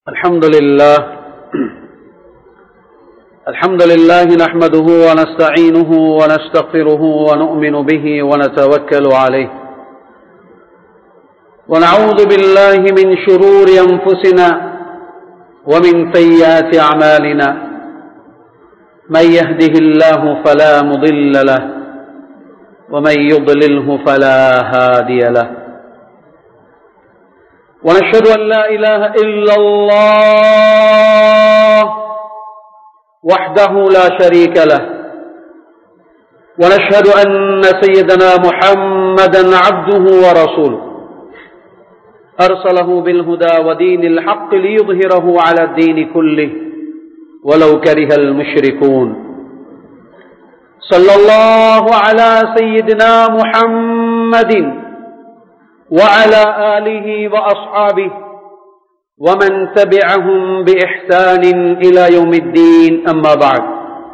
الحمد لله الحمد لله نحمده ونستعينه ونستغفره ونؤمن به ونتوكل عليه ونعوذ بالله من شرور انفسنا ومن سيئات اعمالنا من يهده الله فلا مضل له ومن يضلله فلا هادي له ونشهد أن لا إله إلا الله وحده لا شريك له ونشهد أن سيدنا محمدا عبده ورسوله أرسله بالهدى ودين الحق ليظهره على الدين كله ولو كره المشركون صلى الله على سيدنا محمد وعلى آله وأصحابه ومن تبعهم بإحسان إلى يوم الدين أما بعد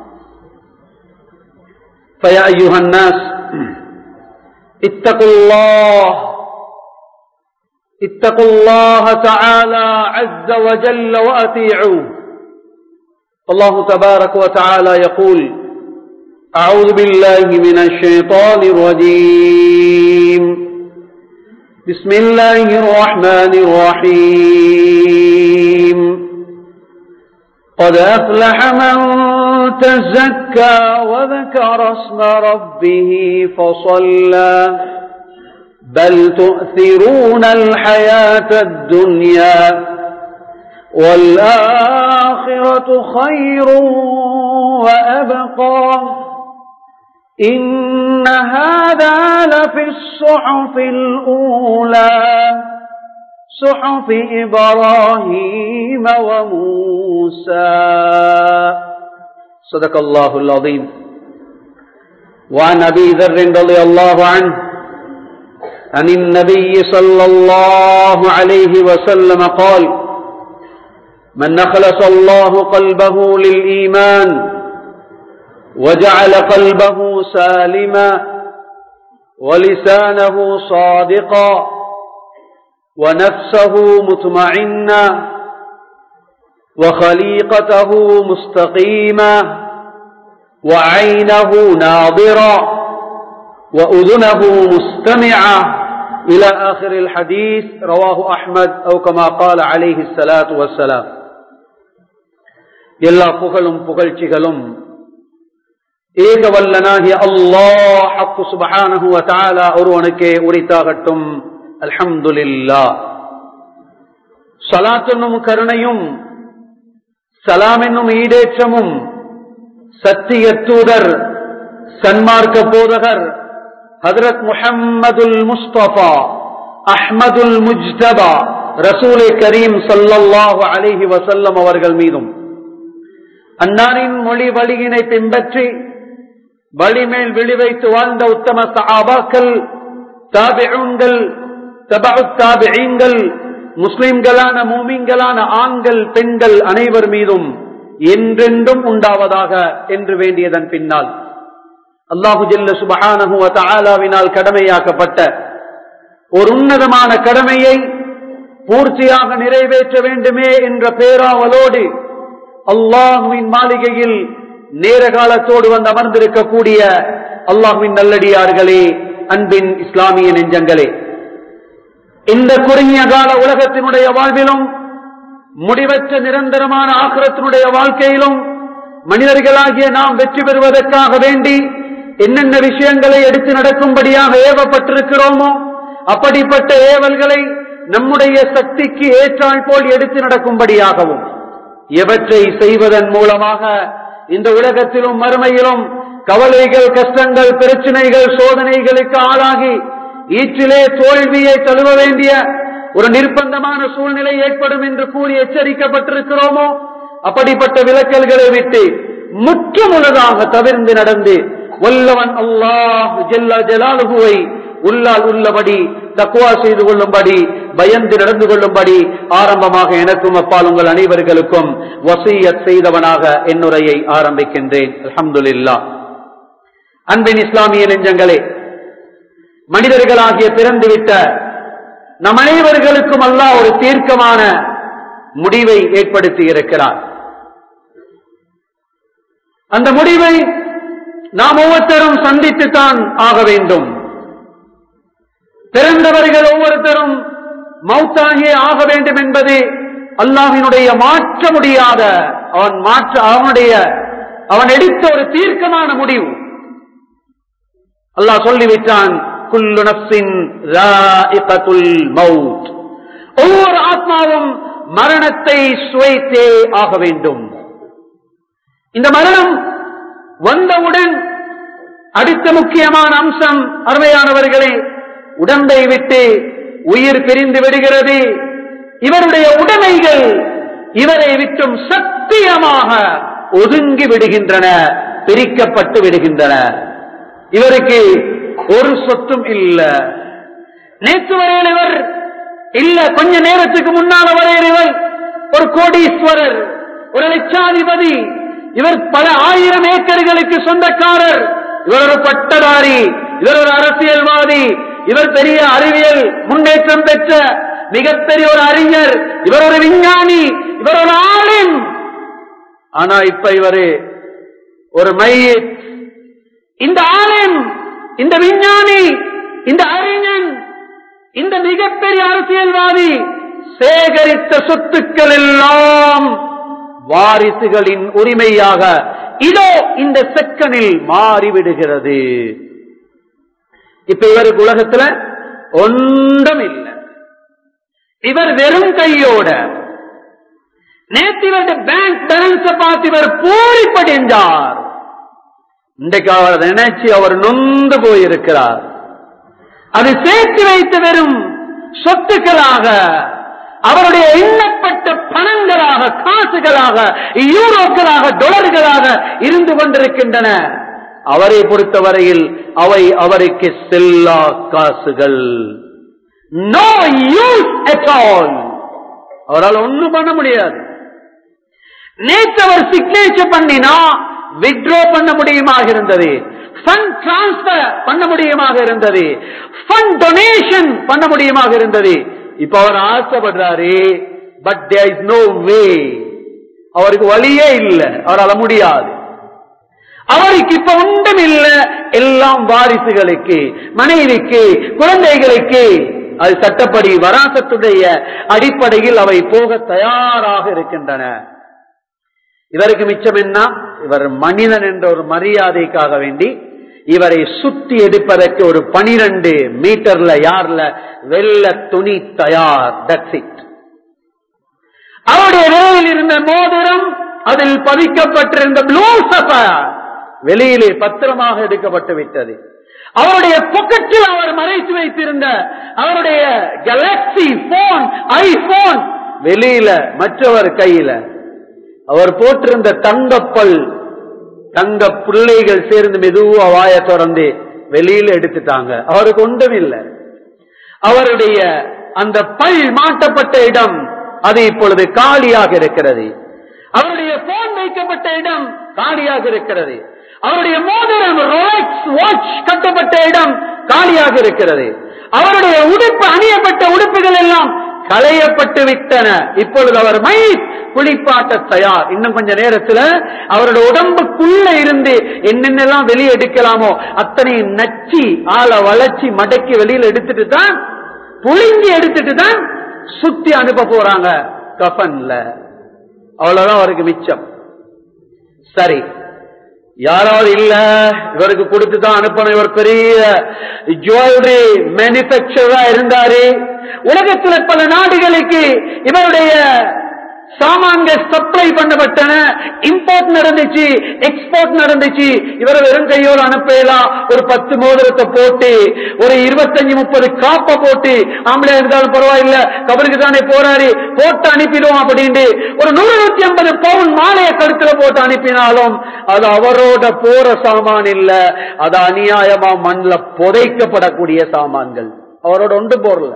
فيا أيها الناس اتقوا الله اتقوا الله تعالى عز وجل وأطيعوه الله تبارك وتعالى يقول أعوذ بالله من الشيطان الرجيم بسم الله الرحمن الرحيم قد أفلح من تزكى وذكر اسم ربه فصلى بل تؤثرون الحياة الدنيا والآخرة خير وأبقى إن هذا لفي الصحف الأولى صحف إبراهيم وموسى صدق الله العظيم وعن أبي ذر رضي الله عنه عن النبي صلى الله عليه وسلم قال من نخلص الله قلبه للإيمان وجعل قلبه سالما ولسانه صادقا ونفسه مطمئنا وخليقته مستقيما وعينه ناظرا وأذنه مستمعا إلى آخر الحديث رواه أحمد أو كما قال عليه الصلاة والسلام எல்லா புகழும் புகழ்ச்சிகளும் ஏகவல்லனாகிய அல்லாஹ் ஹக்கு சுபஹானஹு வ தஆலா ஒருவனுக்கே உரித்தாகட்டும் அல்ஹம்துலில்லா சலாத் என்னும் கருணையும் சலாம் என்னும் ஈடேற்றமும் சத்திய தூதர் சன்மார்க்க போதகர் ஹதரத் முஹம்மதுல் முஸ்தபா அஹ்மதுல் முஜ்தபா ரசூலே கரீம் சல்லல்லாஹு அலிஹி வசல்லம் அவர்கள் மீதும் அன்னாரின் மொழி வழியினை பின்பற்றி வழிமேல் விழிவைத்து வாழ்ந்த உத்தம சஹாபாக்கள் தாபிகள் தபு தாபிகள் முஸ்லிம்களான மூமிங்களான ஆண்கள் பெண்கள் அனைவர் மீதும் என்றென்றும் உண்டாவதாக என்று வேண்டியதன் பின்னால் அல்லாஹு ஜல்ல சுபஹானஹுவ தாலாவினால் கடமையாக்கப்பட்ட ஒரு உன்னதமான கடமையை பூர்த்தியாக நிறைவேற்ற வேண்டுமே என்ற பேராவலோடு அல்லாஹுவின் மாளிகையில் நேர காலத்தோடு வந்து அமர்ந்திருக்கக்கூடிய அல்லாஹுவின் நல்லடியார்களே அன்பின் இஸ்லாமிய நெஞ்சங்களே இந்த குறுகிய கால உலகத்தினுடைய வாழ்விலும் முடிவற்ற நிரந்தரமான ஆக்கிரத்தினுடைய வாழ்க்கையிலும் மனிதர்களாகிய நாம் வெற்றி பெறுவதற்காக வேண்டி என்னென்ன விஷயங்களை எடுத்து நடக்கும்படியாக ஏவப்பட்டிருக்கிறோமோ அப்படிப்பட்ட ஏவல்களை நம்முடைய சக்திக்கு ஏற்றால் போல் எடுத்து நடக்கும்படியாகவும் எவற்றை செய்வதன் மூலமாக இந்த உலகத்திலும் மறுமையிலும் கவலைகள் கஷ்டங்கள் பிரச்சனைகள் சோதனைகளுக்கு ஆளாகி ஈற்றிலே தோல்வியை தழுவ வேண்டிய ஒரு நிர்பந்தமான சூழ்நிலை ஏற்படும் என்று கூறி எச்சரிக்கப்பட்டிருக்கிறோமோ அப்படிப்பட்ட விலக்கல்களை விட்டு முற்றுமுழுதாக தவிர்ந்து நடந்து வல்லவன் அல்லாஹ் ஜெல்லா ஜலாலுகுவை உள்ளால் உள்ளபடி தக்குவா செய்து கொள்ளும்படி பயந்து நடந்து கொள்ளும்படி ஆரம்பமாக எனக்கும் அப்பால் உங்கள் அனைவர்களுக்கும் வசீயத் செய்தவனாக என்னுரையை ஆரம்பிக்கின்றேன் அலமதுல்லா அன்பின் இஸ்லாமிய நெஞ்சங்களே மனிதர்களாகிய பிறந்துவிட்ட நம் அனைவர்களுக்கும் அல்லாஹ் ஒரு தீர்க்கமான முடிவை ஏற்படுத்தி இருக்கிறார் அந்த முடிவை நாம் ஒவ்வொருத்தரும் சந்தித்துத்தான் ஆக வேண்டும் பிறந்தவர்கள் ஒவ்வொருத்தரும் மௌத்தாகியே ஆக வேண்டும் என்பது அல்லாஹினுடைய மாற்ற முடியாத அவன் மாற்ற அவனுடைய அவன் எடுத்த ஒரு தீர்க்கமான முடிவு அல்லாஹ் சொல்லிவிட்டான் குல்லு நப்சின் ராஇகத்துல் மவுத் ஒவ்வொரு ஆத்மாவும் மரணத்தை சுவைத்தே ஆக வேண்டும் இந்த மரணம் வந்தவுடன் அடுத்த முக்கியமான அம்சம் அருமையானவர்களே உடம்பை விட்டு உயிர் பிரிந்து விடுகிறது இவருடைய உடைமைகள் இவரை விட்டும் சத்தியமாக ஒதுங்கி விடுகின்றன பிரிக்கப்பட்டு விடுகின்றன இவருக்கு ஒரு சொத்தும் இல்ல நேற்று வரையில் இவர் இல்ல கொஞ்ச நேரத்துக்கு முன்னால வரையில் இவர் ஒரு கோடீஸ்வரர் ஒரு லட்சாதிபதி இவர் பல ஆயிரம் ஏக்கர்களுக்கு சொந்தக்காரர் இவர் ஒரு பட்டதாரி இவர் ஒரு அரசியல்வாதி இவர் பெரிய அறிவியல் முன்னேற்றம் பெற்ற மிகப்பெரிய ஒரு அறிஞர் இவர் ஒரு விஞ்ஞானி இவர் ஒரு ஆளின் ஆனா இப்ப இவரு ஒரு மையத் இந்த ஆளின் இந்த விஞ்ஞானி இந்த அறிஞன் இந்த மிகப்பெரிய அரசியல்வாதி சேகரித்த சொத்துக்கள் எல்லாம் வாரிசுகளின் உரிமையாக இதோ இந்த செக்கனில் மாறிவிடுகிறது இப்ப இவருக்கு உலகத்துல ஒன்றும் இல்லை இவர் வெறும் கையோட நேற்று இவருடைய பேங்க் பேலன்ஸ பார்த்து இவர் பூரிப்படைந்தார் இன்றைக்கு அவர் நினைச்சு அவர் நொந்து போயிருக்கிறார் அது சேர்த்து வைத்த வெறும் சொத்துக்களாக அவருடைய எண்ணப்பட்ட பணங்களாக காசுகளாக யூரோக்களாக டொலர்களாக இருந்து கொண்டிருக்கின்றன அவரை பொறுத்தவரையில் அவை அவருக்கு செல்லா காசுகள் நோ யூஸ் அட் ஆல் அவரால் ஒண்ணும் பண்ண முடியாது நேற்று அவர் சிக்னேச்சர் பண்ணினா வித்ரோ பண்ண முடியுமாக இருந்தது ஃபண்ட் டிரான்ஸ்பர் பண்ண முடியுமாக இருந்தது ஃபண்ட் டொனேஷன் பண்ண முடியுமாக இருந்தது இப்ப அவர் ஆசைப்படுறாரு but there is no way அவருக்கு வழியே இல்லை அவரால் முடியாது அவருக்கு இப்ப ஒன்றும் இல்ல எல்லாம் வாரிசுகளுக்கு மனைவிக்கு குழந்தைகளுக்கு அது சட்டப்படி வராசத்துடைய அடிப்படையில் அவை போக தயாராக இருக்கின்றன இவருக்கு மிச்சம் என்ன இவர் மனிதன் என்ற ஒரு மரியாதைக்காக வேண்டி இவரை சுத்தி எடுப்பதற்கு ஒரு பனிரெண்டு மீட்டர்ல யார்ல வெள்ள துணி தயார் தட்ஸ் இட் அவருடைய விரைவில் இருந்த மோதிரம் அதில் பதிக்கப்பட்டிருந்த ப்ளூ சஃபர் வெளியிலே பத்திரமாக எடுக்கப்பட்டு விட்டது அவருடைய பொக்கெட்டில் அவர் மறைத்து வைத்திருந்த அவருடைய கேலக்சி போன் ஐபோன் வெளியில மற்றவர் கையில அவர் போட்டிருந்த தங்கப்பல் தங்க பிள்ளைகள் சேர்ந்து மெதுவா வாய திறந்து வெளியில எடுத்துட்டாங்க அவருக்கு ஒன்றும் இல்லை அவருடைய அந்த பல் மாட்டப்பட்ட இடம் அது இப்பொழுது காலியாக இருக்கிறது அவருடைய போன் வைக்கப்பட்ட இடம் காலியாக இருக்கிறது அவருடைய மோதிரம் ரோலக்ஸ் வாட்ச் கட்டப்பட்ட இடம் காலியாக இருக்கிறது அவருடைய உடுப்பு அணியப்பட்ட உடுப்புகள் எல்லாம் களையப்பட்டு விட்டன இப்பொழுது அவர் மை குளிப்பாட்ட தயார் இன்னும் கொஞ்ச நேரத்தில் அவருடைய உடம்புக்குள்ள இருந்து என்னென்னலாம் வெளியே எடுக்கலாமோ அத்தனை நச்சி ஆளை வளர்ச்சி மடக்கி வெளியில எடுத்துட்டு தான் புளிஞ்சி எடுத்துட்டு தான் சுத்தி அனுப்ப போறாங்க கஃபன்ல அவ்வளவுதான் அவருக்கு மிச்சம் சரி யாராவது இல்ல இவருக்கு கொடுத்து தான் அனுப்பணும் இவர் பெரிய ஜுவல்லரி மேனுபேக்சரா இருந்தாரு உலகத்துல பல நாடுகளுக்கு இவருடைய சாமான்கள் சப்ளை பண்ணப்பட்டன இம்போர்ட் நடந்துச்சு எக்ஸ்போர்ட் நடந்துச்சு இவரை வெறும் கையோடு அனுப்பலாம் ஒரு பத்து மோதிரத்தை போட்டு ஒரு இருபத்தஞ்சு முப்பது காப்ப போட்டு ஆம்பளை இருந்தாலும் பரவாயில்ல கபருக்கு தானே போறாரு போட்டு அனுப்பிடுவோம் அப்படின்ட்டு ஒரு நூறு நூத்தி ஐம்பது பவுன் மாலையை கழுத்துல போட்டு அனுப்பினாலும் அது அவரோட போற சாமான் இல்ல அது அநியாயமா மண்ணில் புதைக்கப்படக்கூடிய சாமான்கள் அவரோட ஒன்று போறல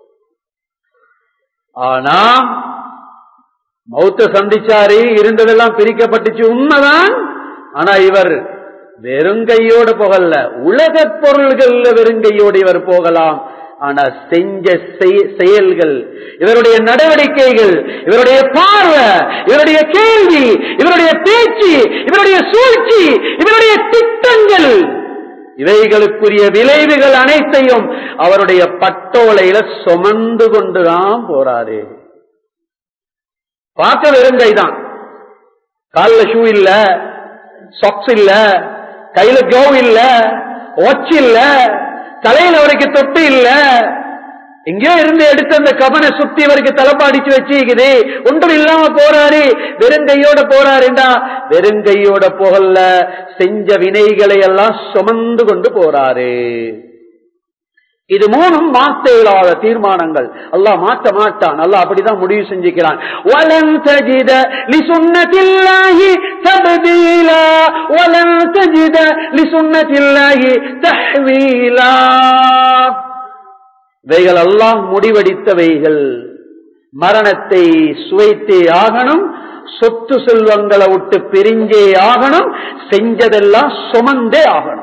ஆனா மௌத்த சந்திச்சாரு இருந்ததெல்லாம் பிரிக்கப்பட்டுச்சு உண்மைதான் ஆனா இவர் வெறுங்கையோடு போகல உலக பொருள்கள்ல வெறுங்கையோடு இவர் போகலாம் ஆனா செஞ்ச செய- செயல்கள் இவருடைய நடவடிக்கைகள் இவருடைய பார்வை இவருடைய கேள்வி இவருடைய பேச்சு இவருடைய சூழ்ச்சி இவருடைய திட்டங்கள் இவைகளுக்குரிய விளைவுகள் அனைத்தையும் அவருடைய பட்டோலையில சுமந்து கொண்டுதான் போறாரு பார்க்க வெறுங்கை தான் கால்ல ஷூ இல்ல சாக்ஸ் இல்ல கையில கவ் இல்ல வாட்ச் இல்ல தலையில அவருக்கு தொட்டு இல்ல எங்கேயோ இருந்து எடுத்து அந்த கவனை சுத்தி அவருக்கு தலைப்பாடிச்சு வச்சிருக்குது ஒன்றும் இல்லாம போறாரு வெறுங்கையோட போறாருண்டா வெறுங்கையோட போகல செஞ்ச வினைகளை எல்லாம் சுமந்து கொண்டு போறாரு இது மூணும் மாற்ற இயலாத தீர்மானங்கள் அல்லாஹ் மாற்ற மாட்டான் அல்லாஹ் அப்படிதான் முடிவு செஞ்சுக்கிறான் வலன் தஜித லிசுன்னத்தில்லாஹி தப்தீலா வலன் தஜித லிசுன்னத்தில்லாஹி தஹ்வீலா இவைகள் அல்லாஹ் முடிவெடித்தவைகள் மரணத்தை சுவைத்தே ஆகணும் சொத்து செல்வங்களை விட்டு பிரிஞ்சே ஆகணும் செஞ்சதெல்லாம் சுமந்தே ஆகணும்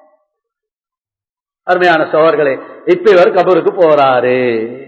அருமையான சோழர்களே இப்ப இவர் கபருக்கு போறாரு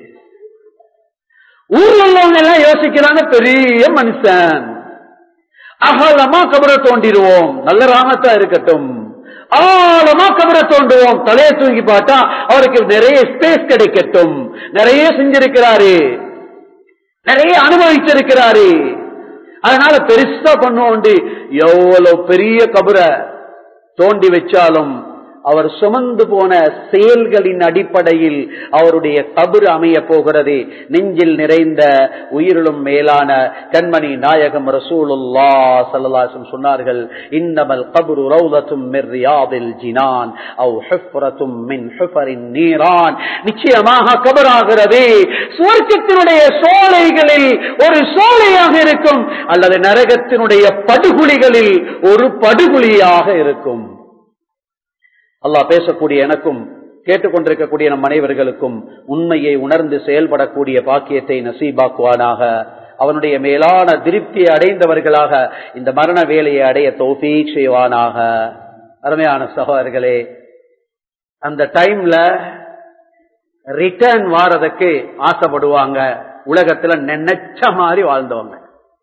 ஊர்ல உள்ளவங்க எல்லாம் யோசிக்கிறாங்க பெரிய மனுஷன் அகலமா கபரை தோண்டிடுவோம் நல்ல ராமத்தா இருக்கட்டும் ஆழமா கபரை தோண்டுவோம் தலையை தூக்கி பார்த்தா அவருக்கு நிறைய ஸ்பேஸ் கிடைக்கட்டும் நிறைய செஞ்சிருக்கிறாரு நிறைய அனுபவிச்சிருக்கிறாரு அதனால பெருசா பண்ணுவோண்டு எவ்வளவு பெரிய கபரை தோண்டி வச்சாலும் அவர் சுமந்து போன செயல்களின் அடிப்படையில் அவருடைய கபரு அமைய போகிறது நெஞ்சில் நிறைந்த உயிரிலும் மேலான கண்மணி நாயகம் ரசூலுல்லா சல்லல்லாஹு சொன்னார்கள் இன்னமல் கபரு ரௌலத்தும் மிர் ரியாதில் ஜினான் அவ் ஹுஃப்ரத்தும் மின் ஹுஃபரின் நீரான் நிச்சயமாக கபராகிறது சுவர்க்கத்தினுடைய சோலைகளில் ஒரு சோலையாக இருக்கும் அல்லது நரகத்தினுடைய படுகுழிகளில் ஒரு படுகுழியாக இருக்கும் அல்லாஹ் பேசக்கூடிய எனக்கும் கேட்டுக்கொண்டிருக்கக்கூடிய நம் அனைவர்களுக்கும் உண்மையை உணர்ந்து செயல்படக்கூடிய பாக்கியத்தை நசீபாக்குவானாக அவனுடைய மேலான திருப்தியை அடைந்தவர்களாக இந்த மரண வேலையை அடைய தோஃபீ செய்வானாக அருமையான சகோதரர்களே அந்த டைம்ல ரிட்டர்ன் வாரதுக்கு ஆசைப்படுவாங்க உலகத்துல நினைச்ச மாதிரி வாழ்ந்தவங்க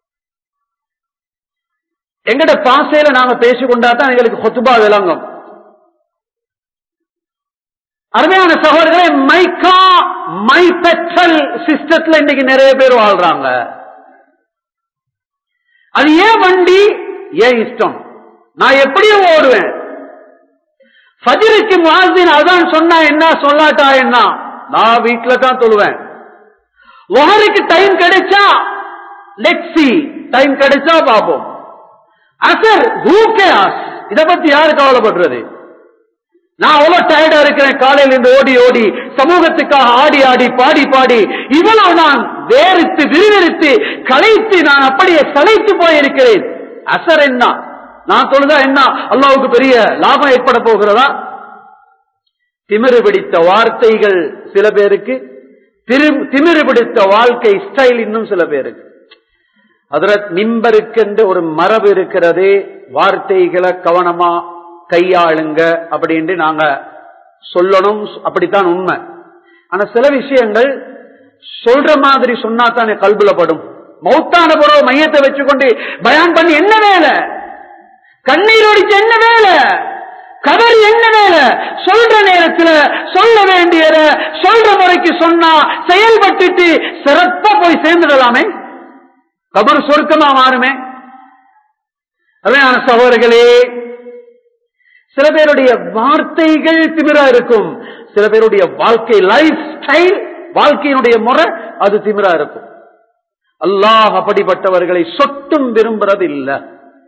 எங்கட பாசையில நாம பேசிக்கொண்டா தான் எங்களுக்கு கொத்துபா விளங்கும் அருமையான சகோதரர்களே மைக்கா மை பெட்ரல் சிஸ்டத்துல இன்னைக்கு நிறைய பேர் வாழ்றாங்க அது ஏன் வண்டி ஏன் இஷ்டம் நான் எப்படியும் ஓடுவேன் ஃபஜருக்கு முஹாசின் அதான் சொன்னா என்ன சொல்லாட்டா என்ன நான் வீட்டுல தான் தொழுவேன் ஒஹருக்கு டைம் கிடைச்சா லெட்ஸி டைம் கிடைச்சா பாப்போம் அசர் ஹூகே ஆஸ் இத பத்தி யாரு கவலைப்படுறது நான் அவ்வளவு டயர்டா இருக்கிறேன் காலையில இருந்து ஓடி ஓடி சமூகத்துக்காக ஆடி ஆடி பாடி பாடி இவ்வளவு நான் வேறுத்து விரிவிரித்து களைத்து நான் அப்படியே சளைத்து போயிருக்கிறேன் அசர் என்ன நான் தொழுதா என்ன அல்லாவுக்கு பெரிய லாபம் ஏற்பட போகிறதா திமிரு பிடித்த வார்த்தைகள் சில பேருக்கு திரு- திமிரு பிடித்த வாழ்க்கை ஸ்டைல் இன்னும் சில பேருக்கு அதுல மிம்பருக்கென்று ஒரு மரபு இருக்கிறது வார்த்தைகளை கவனமா கையாளுங்க அப்படின்ட்டு நாங்க சொல்லணும் அப்படித்தான் உண்மை ஆனா சில விஷயங்கள் சொல்ற மாதிரி சொன்னா தானே கல்புல படும் மௌத்தான பிறகு மையத்தை வச்சுக்கொண்டு பயான் பண்ணி என்ன வேலை கண்ணீர் ஒடிச்சு என்ன வேலை கதறி என்ன வேலை சொல்ற நேரத்துல சொல்ல வேண்டியத சொல்ற முறைக்கு சொன்னா செயல்பட்டுட்டு சிறப்பா போய் சேர்ந்துடலாமே கபர் சொர்க்கமா மாறுமே அவையான சகோதரர்களே சில பேருடைய வார்த்தைகள் திமிரா இருக்கும் சில பேருடைய வாழ்க்கை லைஃப் ஸ்டைல் வாழ்க்கையினுடைய முறை அது திமிரா இருக்கும் அல்லாஹ் அப்படிப்பட்டவர்களை சொட்டும் விரும்புறது இல்லை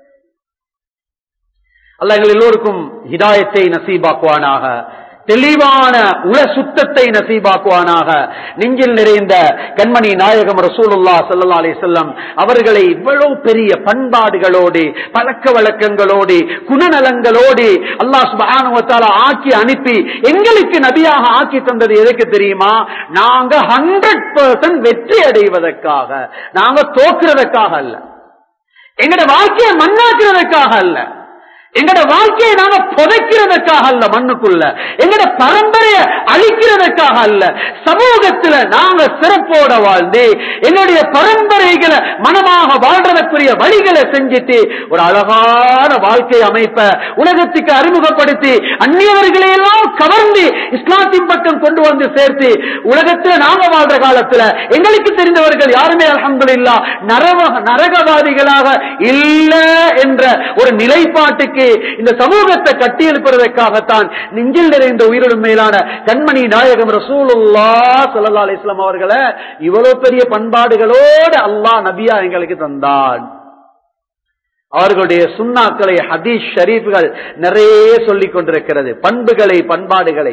அல்லாஹ் எங்கள் எல்லோருக்கும் ஹிதாயத்தை நசீபாக்குவானாக தெளிவான உல சுத்தத்தை நசீபாக்குவானாக நெஞ்சில் நிறைந்த கண்மணி நாயகம் ரசூலுல்லா சல்லா அலி செல்லம் அவர்களை இவ்வளவு பெரிய பண்பாடுகளோடு பழக்க வழக்கங்களோடு குணநலங்களோடு அல்லாஹ் சுபானுவத்தால ஆக்கி அனுப்பி எங்களுக்கு நபியாக ஆக்கி தந்தது எதுக்கு தெரியுமா நாங்க ஹண்ட்ரட் பர்சன்ட் வெற்றி அடைவதற்காக நாங்க தோக்குறதுக்காக அல்ல எங்கட வாழ்க்கையை மண்ணாக்குறதுக்காக அல்ல எங்கட வாழ்க்கையை நாங்க புதைக்கிறதுக்காக அல்ல மண்ணுக்குள்ள எங்கட பரம்பரையை அழிக்கிறதுக்காக அல்ல சமூகத்துல நாங்க சிறப்போட வாழ்ந்து எங்களுடைய பரம்பரைகளை மனமாக வாழ்றதற்குரிய வழிகளை செஞ்சுட்டு ஒரு அழகான வாழ்க்கை அமைப்ப உலகத்துக்கு அறிமுகப்படுத்தி அந்நியவர்களை எல்லாம் கவர்ந்து இஸ்லாத்தின் பக்கம் கொண்டு வந்து சேர்த்து உலகத்துல நாங்க வாழ்ற காலத்துல எங்களுக்கு தெரிந்தவர்கள் யாருமே அலமதுல்லா நரக நரகவாதிகளாக இல்ல என்ற ஒரு நிலைப்பாட்டுக்கு இந்த சமூகத்தை கட்டியெழுப்புறதற்காகத்தான் நெஞ்சில் நிறைந்த உயிரிடும் மேலான கண்மணி நாயகம் ரசூலுல்லா சல்லா அலிஸ்லாம் அவர்களை இவ்வளவு பெரிய பண்பாடுகளோடு அல்லாஹ் நபியா எங்களுக்கு தந்தான் அவர்களுடைய சுண்ணாக்களை ஹதீஸ் ஷரீஃப்கள் நிறைய சொல்லிக் கொண்டிருக்கிறது பண்புகளை பண்பாடுகளை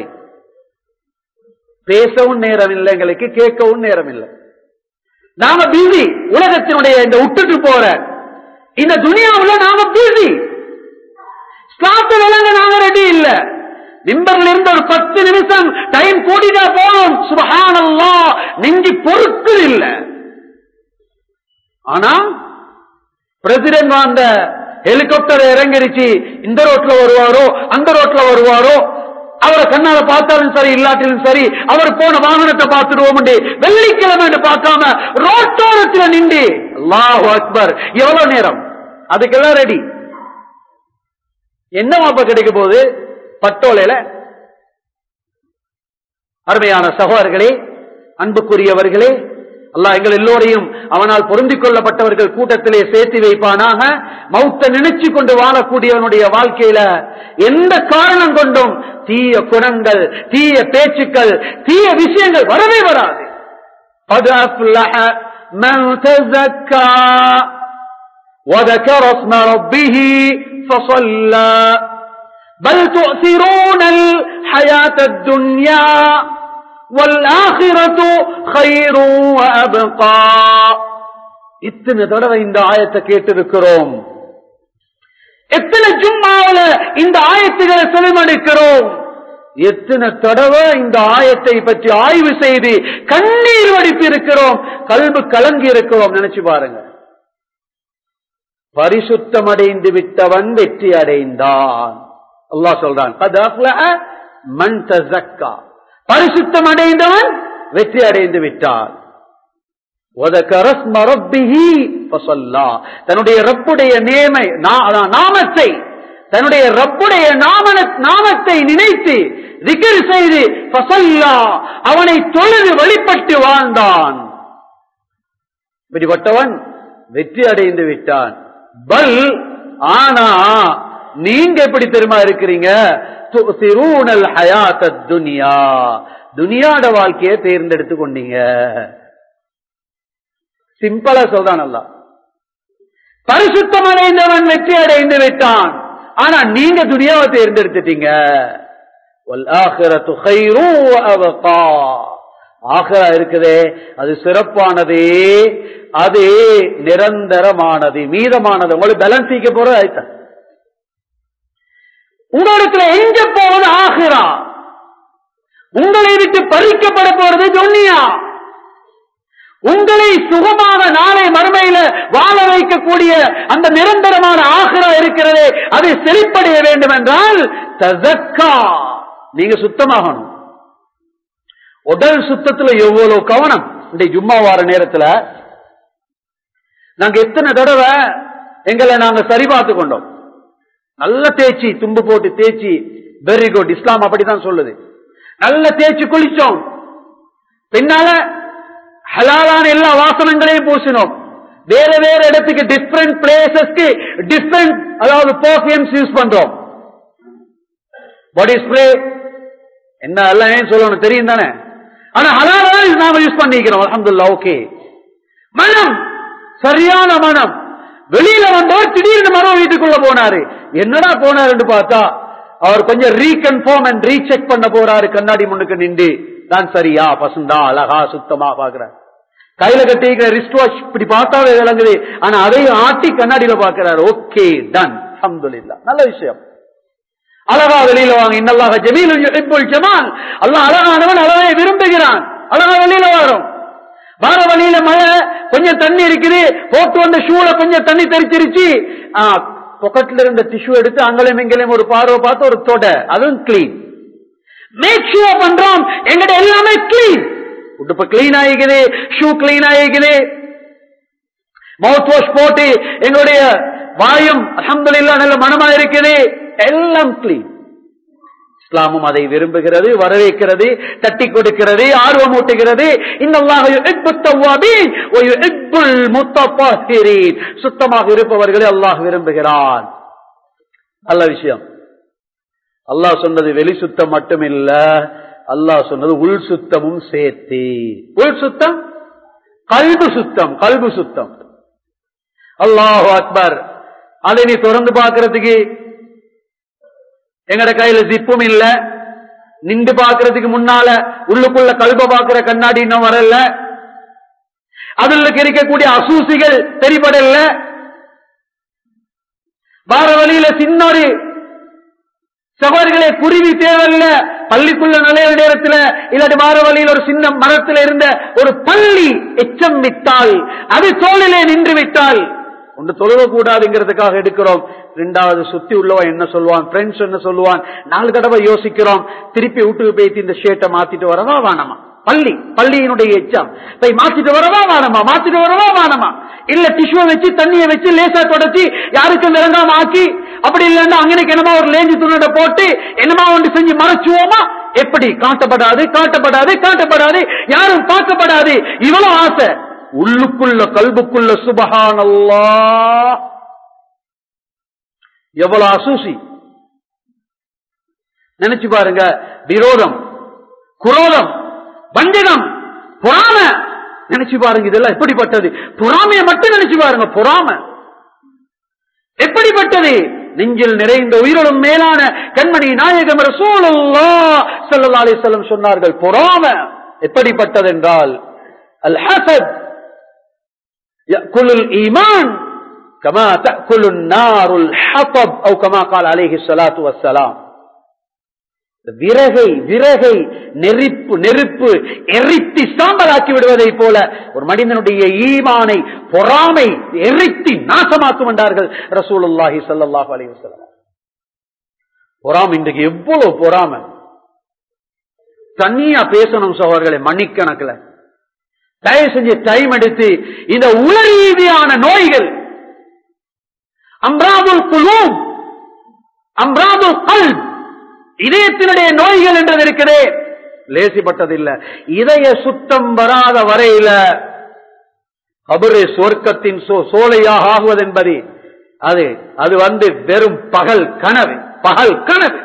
பேசவும் நேரம் இல்லை எங்களுக்கு கேட்கவும் நேரம் இல்லை நாம பிஸி உலகத்தினுடைய இந்த விட்டுட்டு போற இந்த துனியாவுல நாம பிஸி ஸ்லாத்து விளங்க நாங்க ரெடி இல்ல மிம்பர்ல இருந்து ஒரு பத்து நிமிஷம் டைம் கூடினா போதும் சுபஹானல்லா நெஞ்சி பொறுத்து இல்ல ஆனா பிரசிடென்ட் அந்த ஹெலிகாப்டர் இறங்கிருச்சு இந்த ரோட்ல வருவாரோ அந்த ரோட்ல வருவாரோ அவரை கண்ணால பார்த்தாலும் சரி இல்லாட்டிலும் சரி அவர் போன வாகனத்தை பார்த்துடுவோம் வெள்ளிக்கிழமை பார்க்காம ரோட்டோரத்தில் நின்று அல்லாஹ் அக்பர் எவ்வளவு நேரம் அதுக்கெல்லாம் ரெடி என்ன மாப்ப கிடைக்க போகுது பட்டோலையில அருமையான சகோதரர்களே அன்புக்குரியவர்களே அல்லாஹ் எங்கள் எல்லோரையும் அவனால் பொருந்திக் கொள்ளப்பட்டவர்கள் கூட்டத்திலே சேர்த்து வைப்பானாக மௌத்த நினைச்சு கொண்டு வாழக்கூடியவனுடைய வாழ்க்கையில எந்த காரணம் கொண்டும் தீய குணங்கள் தீய பேச்சுக்கள் தீய விஷயங்கள் வரவே வராது قد أفلح من تزكى وذكر اسم ربه فصلى بل تؤثرون الحياة الدنيا والآخرة خير وأبقى இத்தனை தடவை இந்த ஆயத்தை கேட்டிருக்கிறோம் எத்தனை ஜும்மாவில இந்த ஆயத்துகளை செலவழிக்கிறோம் எத்தனை தடவை இந்த ஆயத்தை பற்றி ஆய்வு செய்து கண்ணீர் வடிப்பு இருக்கிறோம் கல்வி கலங்கி இருக்கிறோம் நினைச்சு பாருங்க பரிசுத்தம் அடைந்து விட்டவன் வெற்றி அடைந்தான் அல்லாஹ் சொல்றான் மண் தசக்கா பரிசுத்தம் அடைந்தவன் வெற்றி அடைந்து விட்டான் தன்னுடைய ரப்புடைய நேமை நாமத்தை தன்னுடைய ரப்புடைய நாமத்தை நினைத்து திகர் செய்து பசல்லா அவனை தொழுது வழிபட்டு வாழ்ந்தான் இப்படிப்பட்டவன் வெற்றி அடைந்து விட்டான் பல் ஆனா நீங்க எப்படி தெரியுமா இருக்கிறீங்க துனியா துனியாட வாழ்க்கையை தேர்ந்தெடுத்து கொண்டீங்க சிம்பிளா சொல்றான் அல்ல பரிசுத்தம் அடைந்தவன் வெற்றி அடைந்து விட்டான் ஆனா நீங்க துனியாவை தேர்ந்தெடுத்துட்டீங்க ஆகரா இருக்குதே அது சிறப்பானது அது நிரந்தரமானது மீதமானது உங்களுக்கு பேலன்ஸ் செய்ய போறது ஆயிட்ட உங்களுக்கு எங்க போவது ஆகிறா உங்களை விட்டு பறிக்கப்பட போறது துன்யா உங்களை சுகமான நாளை மறுமையில வாழ வைக்கக்கூடிய அந்த நிரந்தரமான ஆகிறா இருக்கிறதே அதை செழிப்படைய வேண்டும் என்றால் தசக்கா நீங்க சுத்தமாகணும் உடல் சுத்தத்துல எவ்வளவு கவனம் இந்த ஜும்மா வார நேரத்துல நாங்க எத்தனை தடவை எங்களை நாங்க சரி பார்த்து கொண்டோம் நல்ல தேய்ச்சி தும்பு போட்டு தேய்ச்சி வெரி குட் இஸ்லாம் அப்படித்தான் சொல்லுது நல்ல தேய்ச்சி குளிச்சோம் பின்னால ஹலாலான எல்லா வாசனங்களையும் பூசினோம் வேற வேற இடத்துக்கு டிஃப்ரெண்ட் பிளேசஸ்க்கு டிஃப்ரெண்ட் அதாவது பர்ஃபியூம்ஸ் யூஸ் பண்றோம் பாடி ஸ்ப்ரே என்ன எல்லாம் ஏன் சொல்லணும் தெரியும் தானே ஆனா ஹலாலான நாம யூஸ் பண்ணிக்கிறோம் அலமதுல்லா ஓகே மனம் சரியான மனம் வெளியில வந்தவர் திடீர்னு மரம் வீட்டுக்குள்ள போனாரு என்னடா போனாருன்னு பார்த்தா அவர் கொஞ்சம் ரீகன்ஃபார்ம் அண்ட் ரீசெக் பண்ண போறாரு கண்ணாடி முன்னுக்கு நின்று தான் சரியா பசுந்தா அழகா சுத்தமா பாக்குறாரு கையில கட்டிக்கிற ரிஸ்ட் வாஷ் இப்படி பார்த்தாவே விளங்குது ஆனா அதையும் ஆட்டி கண்ணாடியில பாக்குறாரு ஓகே டன் அஹமதுல்லா நல்ல விஷயம் அழகா வெளியில வாங்க இன்னல்லாக ஜமீல் ஜமால் அல்லாஹ் அழகானவன் அழகை விரும்புகிறான் அழகா வெளியில வரும் வார வழியில மழை கொஞ்சம் தண்ணி இருக்குது போட்டு வந்த ஷூல கொஞ்சம் தண்ணி தெரிச்சிருச்சு பொக்கெட்ல இருந்த டிஷ்யூ எடுத்து அங்களையும் இங்களையும் ஒரு பார்வை பார்த்து ஒரு தொட அதுவும் கிளீன் மேக் ஷூர் பண்றோம் எங்கட எல்லாமே கிளீன் உடுப்பு கிளீன் ஆகிக்குது ஷூ கிளீன் ஆகிக்குது மவுத் வாஷ் போட்டு எங்களுடைய வாயும் அல்ஹம்துலில்லாஹ் நல்ல மனமா இருக்குது எல்லாம் கிளீன் இஸ்லாமும் அதை விரும்புகிறது வரவேற்கிறது தட்டி கொடுக்கிறது ஆர்வம் ஊட்டுகிறது சுத்தமாக இருப்பவர்களை அல்லாஹ் விரும்புகிறான் நல்ல விஷயம் அல்லாஹ் சொன்னது வெளி சுத்தம் மட்டுமில்ல அல்லாஹ் சொன்னது உள் சுத்தமும் சேர்த்து உள் சுத்தம் கல்பு சுத்தம் கல்பு சுத்தம் அல்லாஹ் அக்பர் அதை நீ திறந்து பார்க்கறதுக்கு எங்கட கையில ஜிப்பும் இல்ல நின்று பாக்குறதுக்கு முன்னால உள்ளுக்குள்ள கல்ப பாக்குற கண்ணாடி இன்னும் வரல அதுல இருக்கக்கூடிய அசூசிகள் தெரிபடல வார வழியில சின்ன ஒரு சகோதரிகளே குருவி தேவையில்ல பள்ளிக்குள்ள நுழைய நேரத்துல இல்லாட்டி வார வழியில் ஒரு சின்ன மரத்துல இருந்த ஒரு பள்ளி எச்சம் விட்டால் அது தோளிலே நின்று விட்டால் ஒன்று தொழுவ கூடாதுங்கிறதுக்காக எடுக்கிறோம் ரெண்டாவது சுத்தி உள்ளவன் என்ன சொல்லுவான் ஃப்ரெண்ட்ஸ் என்ன சொல்லுவான் நாலு தடவை யோசிக்கிறோம் திருப்பி வீட்டுக்கு போயிட்டு இந்த ஷேட்டை மாத்திட்டு வரவா வானமா பள்ளி பள்ளியினுடைய எச்சம் போய் மாத்திட்டு வரவா வானமா மாத்திட்டு வரவா வானமா இல்ல டிஷ்யூ வச்சு தண்ணியை வச்சு லேசா தொடச்சி யாருக்கும் விளங்காம ஆக்கி அப்படி இல்லைன்னா அங்கனைக்கு என்னமா ஒரு லேஞ்சு துணிட போட்டு என்னமா ஒன்று செஞ்சு மறைச்சுவோமா எப்படி காட்டப்படாது காட்டப்படாது காட்டப்படாது யாரும் பார்க்கப்படாது இவ்வளவு ஆசை உள்ளுக்குள்ள கல்புக்குள்ள சுபஹானல்லா எவ்வளவு அசூசி நினைச்சு பாருங்க விரோதம் குரோதம் வஞ்சகம் பொறாம நினைச்சு பாருங்க இதெல்லாம் எப்படிப்பட்டது பொறாமைய மட்டும் நினைச்சு பாருங்க பொறாம எப்படிப்பட்டது நெஞ்சில் நிறைந்த உயிரோடும் மேலான கண்மணி நாயகம் ரசூலுல்லா ஸல்லல்லாஹு அலைஹி வஸல்லம் சொன்னார்கள் பொறாம எப்படிப்பட்டது என்றால் அல் ஹசத் يأكل الإيمان كما تأكل النار الحطب أو كما قال عليه الصلاة والسلام விறகை விறகை நெருப்பு நெருப்பு எரித்தி சாம்பலாக்கி விடுவதை போல ஒரு மனிதனுடைய ஈமானை பொறாமை எரித்தி நாசமாக்கும் என்றார்கள் ரசூலுல்லாஹி ஸல்லல்லாஹு அலைஹி வஸல்லம் பொறாமை இன்றைக்கு எவ்வளவு பொறாமை தனியா பேசணும் சகோதரர்களே மணிக்கணக்கில் தயவு செஞ்சு டைம் எடுத்து இந்த உல ரீதியான நோய்கள் அம்ராதுல் குலூம் அம்ராதுல் கல் இதயத்தினுடைய நோய்கள் என்றது இருக்கிறே லேசிப்பட்டதில்லை இதய சுத்தம் வராத வரையில அபுரே சொர்க்கத்தின் சோலையாக ஆகுவது என்பது அது அது வந்து வெறும் பகல் கனவு பகல் கனவு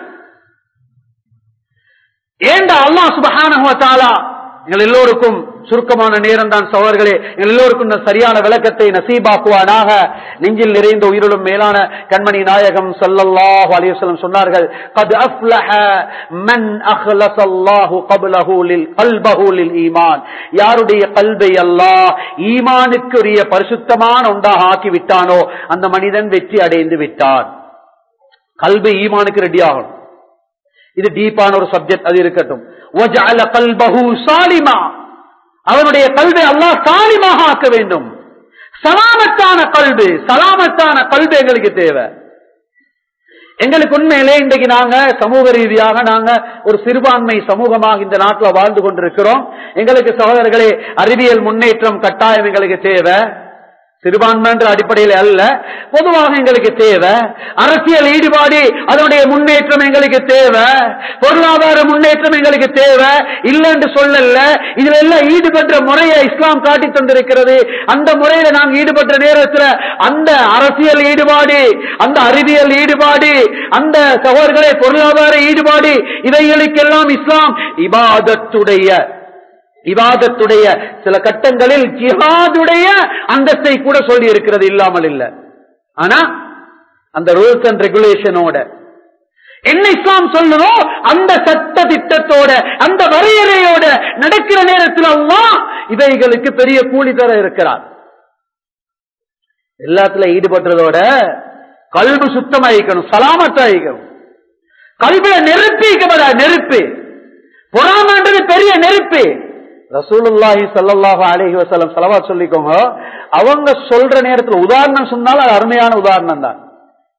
ஏண்டா அல்லா சுபஹானஹுவத்தாலா எங்கள் எல்லோருக்கும் சுருக்கமான நேரம் தான் சவர்களே எங்கள் எல்லோருக்கும் இந்த சரியான விளக்கத்தை நசீபாக்குவானாக நெஞ்சில் நிறைந்த உயிரிலும் மேலான கண்மணி நாயகம் ஸல்லல்லாஹு அலைஹி வஸல்லம் சொன்னார்கள் قد افلح من اخلص الله قبله للقلبه للايمان யாருடைய கல்வை அல்லாஹ் ஈமானுக்குரிய பரிசுத்தமான ஒன்றாக ஆக்கி விட்டானோ அந்த மனிதன் வெற்றி அடைந்து விட்டான் கல்வி ஈமானுக்கு ரெடி ஆகணும் இது டீப்பான ஒரு சப்ஜெக்ட் அது இருக்கட்டும் وجعل قلبه சாலிமா அவனுடைய கல்வை அல்லாஹ் சாலிமாக ஆக்க வேண்டும் சலாமத்தான கல்வி சலாமத்தான கல்வி எங்களுக்கு தேவை எங்களுக்கு உண்மையிலே இன்றைக்கு நாங்க சமூக ரீதியாக நாங்க ஒரு சிறுபான்மை சமூகமாக இந்த நாட்டில் வாழ்ந்து கொண்டிருக்கிறோம் எங்களுக்கு சகோதரர்களே அறிவியல் முன்னேற்றம் கட்டாயம் எங்களுக்கு தேவை சிறுபான்மை என்ற அடிப்படையில் அல்ல பொதுவாக எங்களுக்கு தேவை அரசியல் ஈடுபாடு அதனுடைய முன்னேற்றம் எங்களுக்கு தேவை பொருளாதார முன்னேற்றம் எங்களுக்கு தேவை இல்லை என்று சொல்லல இதுல எல்லாம் ஈடுபட்ட முறையை இஸ்லாம் காட்டி தந்திருக்கிறது அந்த முறையில நாங்கள் ஈடுபட்ட நேரத்தில் அந்த அரசியல் ஈடுபாடு அந்த அறிவியல் ஈடுபாடு அந்த சகோதரர்களை பொருளாதார ஈடுபாடு இவைகளுக்கெல்லாம் இஸ்லாம் இபாதத்துடைய இவாதத்துடைய சில கட்டங்களில் ஜிஹாதுடைய அந்தஸ்தை கூட சொல்லி இருக்கிறது இல்லாமல் இல்ல ஆனா அந்த ரூல்ஸ் அண்ட் ரெகுலேஷனோட என்ன இஸ்லாம் சொல்லுதோ அந்த சட்ட திட்டத்தோட அந்த வரையறையோட நடக்கிற நேரத்தில் அல்லாஹ் இவைகளுக்கு பெரிய கூலி தர இருக்கிறார் எல்லாத்துல ஈடுபட்டதோட கல்வி சுத்தமாயிக்கணும் சலாமத்தாயிக்கணும் கல்வியில நெருப்பிக்கப்பட நெருப்பு பொறாமன்றது பெரிய நெருப்பு ரசூலுல்லாஹி சல்லாஹு அலஹி வசலம் செலவா சொல்லிக்கோங்க அவங்க சொல்ற நேரத்தில் உதாரணம் சொன்னாலும் அது அருமையான உதாரணம் தான்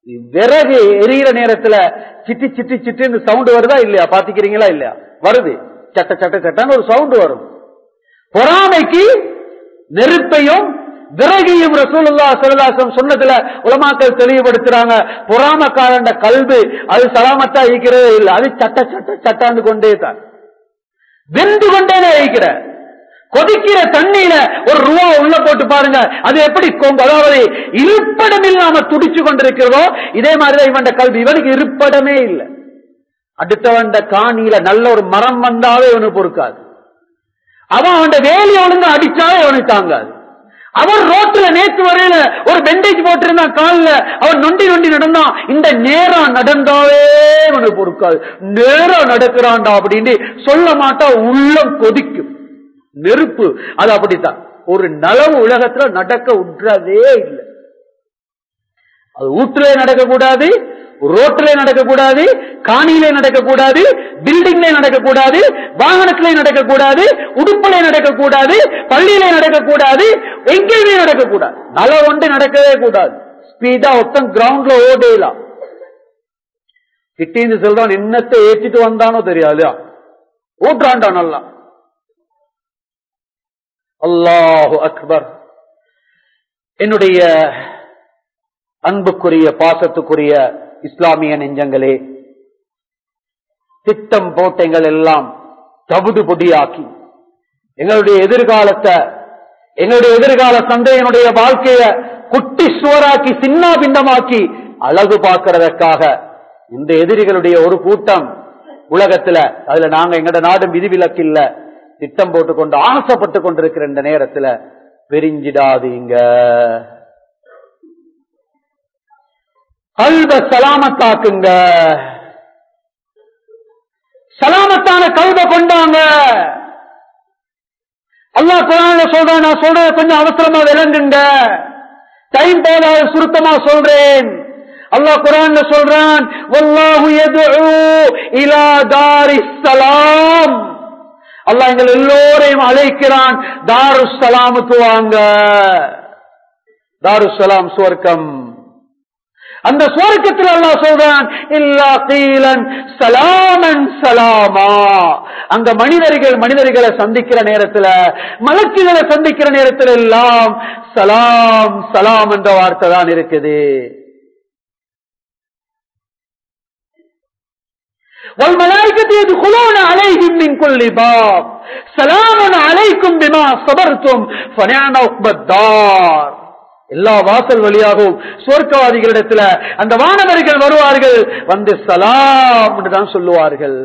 விறகு எரியிற நேரத்துல சிட்டி சிட்டி சிட்டின்னு சவுண்ட் வருதா இல்லையா பாத்துக்கிறீங்களா இல்லையா வருது சட்ட சட்ட சட்டன்னு ஒரு சவுண்ட் வரும் பொறாமைக்கு நெருப்பையும் விறகையும் ரசூலுல்லா சல்லாசம் சொன்னதுல உலமாக்கள் தெளிவுபடுத்துறாங்க பொறாமக்காரண்ட கல்வி அது சலாமத்தா ஈக்கிறதே இல்லை அது சட்ட சட்ட சட்டாண்டு கொண்டே தான் வெந்து கொண்டே ஈக்கிற கொதிக்கிற தண்ணியில ஒரு ரூபா உள்ள போட்டு பாருங்க அது எப்படி கொங்கு அதாவது இருப்படம் இல்லாம துடிச்சு கொண்டிருக்கிறதோ இதே மாதிரிதான் இவன் கல்வி இவனுக்கு இருப்படமே இல்லை அடுத்தவன் காணியில நல்ல ஒரு மரம் வந்தாவே இவனுக்கு பொறுக்காது அவன் அவன் வேலையை ஒழுங்கு அடிச்சாவே அவனுக்கு தாங்காது அவன் ரோட்ல நேற்று வரையில ஒரு பெண்டேஜ் போட்டிருந்தான் காலில் அவன் நொண்டி நொண்டி நடந்தான் இந்த நேரம் நடந்தாவே அவனுக்கு பொறுக்காது நேரம் நடக்கிறான்டா அப்படின்னு சொல்ல மாட்டா உள்ளம் கொதிக்கும் நெருப்பு அது அப்படித்தான் ஒரு நலவு உலகத்துல நடக்க விடுறதே இல்லை அது வீட்டிலே நடக்கக்கூடாது ரோட்டிலே நடக்கக்கூடாது காணியிலே நடக்கக்கூடாது பில்டிங்ல நடக்கக்கூடாது வாகனத்திலே நடக்கக்கூடாது உடுப்பிலே நடக்கக்கூடாது பள்ளியிலே நடக்கக்கூடாது எங்கேயுமே நடக்கக்கூடாது நல ஒன்று நடக்கவே கூடாது ஸ்பீடா ஒருத்தன் கிரவுண்ட்ல ஓடலாம் கிட்டின்னு சொல்றான் என்னத்தை ஏற்றிட்டு வந்தானோ தெரியாது ஓட்டுறான்டா நல்லா அல்லாஹு அக்பர் என்னுடைய அன்புக்குரிய பாசத்துக்குரிய இஸ்லாமிய நெஞ்சங்களே திட்டம் போட்டங்கள் எல்லாம் தவிடு பொடியாக்கி எங்களுடைய எதிர்காலத்தை எங்களுடைய எதிர்கால சந்தையினுடைய வாழ்க்கைய குட்டி சுவராக்கி சின்ன பிண்டமாக்கி அழகு பார்க்கிறதற்காக இந்த எதிரிகளுடைய ஒரு கூட்டம் உலகத்துல அதுல நாங்க எங்கட நாடும் விதிவிலக்கு இல்ல திட்டம் போட்டுக்கொண்டு ஆசைப்பட்டு கொண்டிருக்கிற இந்த நேரத்துல பிரிஞ்சிடாதீங்க கல்வ சலாமத்தாக்குங்க சலாமத்தான கல்வ கொண்டாங்க அல்லா குரான சொல்றேன் நான் சொல்றேன் கொஞ்சம் அவசரமா விளங்குங்க டைம் போதாது சுருக்கமா சொல்றேன் அல்லாஹ் குரான்ல சொல்றான் வல்லாஹு யதுஉ இலா தாரிஸ் ஸலாம் அல்லாஹ் எங்கள் எல்லோரையும் அழைக்கிறான் தாருஸ் ஸலாமுக்கு வாங்க தாருஸ் ஸலாம் சுவர்க்கம் அந்த சுவர்க்கத்தில் அல்லாஹ் சொல்றான் இல்லா கீலன் சலாமன் சலாமா அங்க மனிதர்கள் மனிதர்களை சந்திக்கிற நேரத்துல மலக்குகளை சந்திக்கிற நேரத்தில் எல்லாம் சலாம் சலாம் என்ற வார்த்தை தான் இருக்குது والملائكة يدخلون عليهم من كل باب سلام عليكم بما صبرتم فنعم عقبى الدار எல்லா வாசல் வழியாகவும் சுவர்க்கவாதிகளிடத்துல அந்த வானவர்கள் வருவார்கள் வந்து சலாம் என்று தான் சொல்லுவார்கள்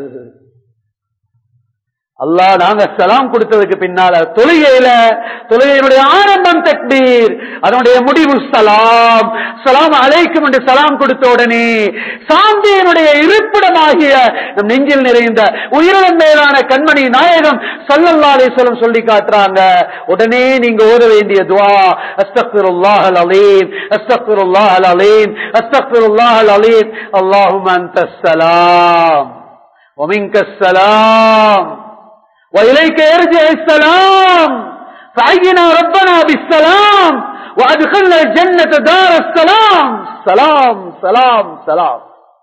அல்லாஹ் நாங்க சலாம் கொடுத்ததுக்கு பின்னால தொழுகையில தொழுகையினுடைய ஆரம்பம் தக்பீர் அதனுடைய முடிவு சலாம் சலாம் அழைக்கும் என்று சலாம் கொடுத்த உடனே சாந்தியினுடைய இருப்பிடமாகிய நம் நெஞ்சில் நிறைந்த உயிரிழந்த மேலான கண்மணி நாயகம் சல்லல்லா அலிஸ்வலம் சொல்லி காட்டுறாங்க உடனே நீங்க ஓத வேண்டிய துவா அஸ்தக்ஃபிருல்லாஹ் அல் அலீம் அஸ்தக்ஃபிருல்லாஹ் அல் அலீம் அஸ்தக்ஃபிருல்லாஹ் அல் அலீம் அல்லாஹும் அன்த ஸலாம் ومنك السلام وإليك يرجع السلام فعينا ربنا بالسلام وأدخلنا الجنة دار السلام سلام سلام سلام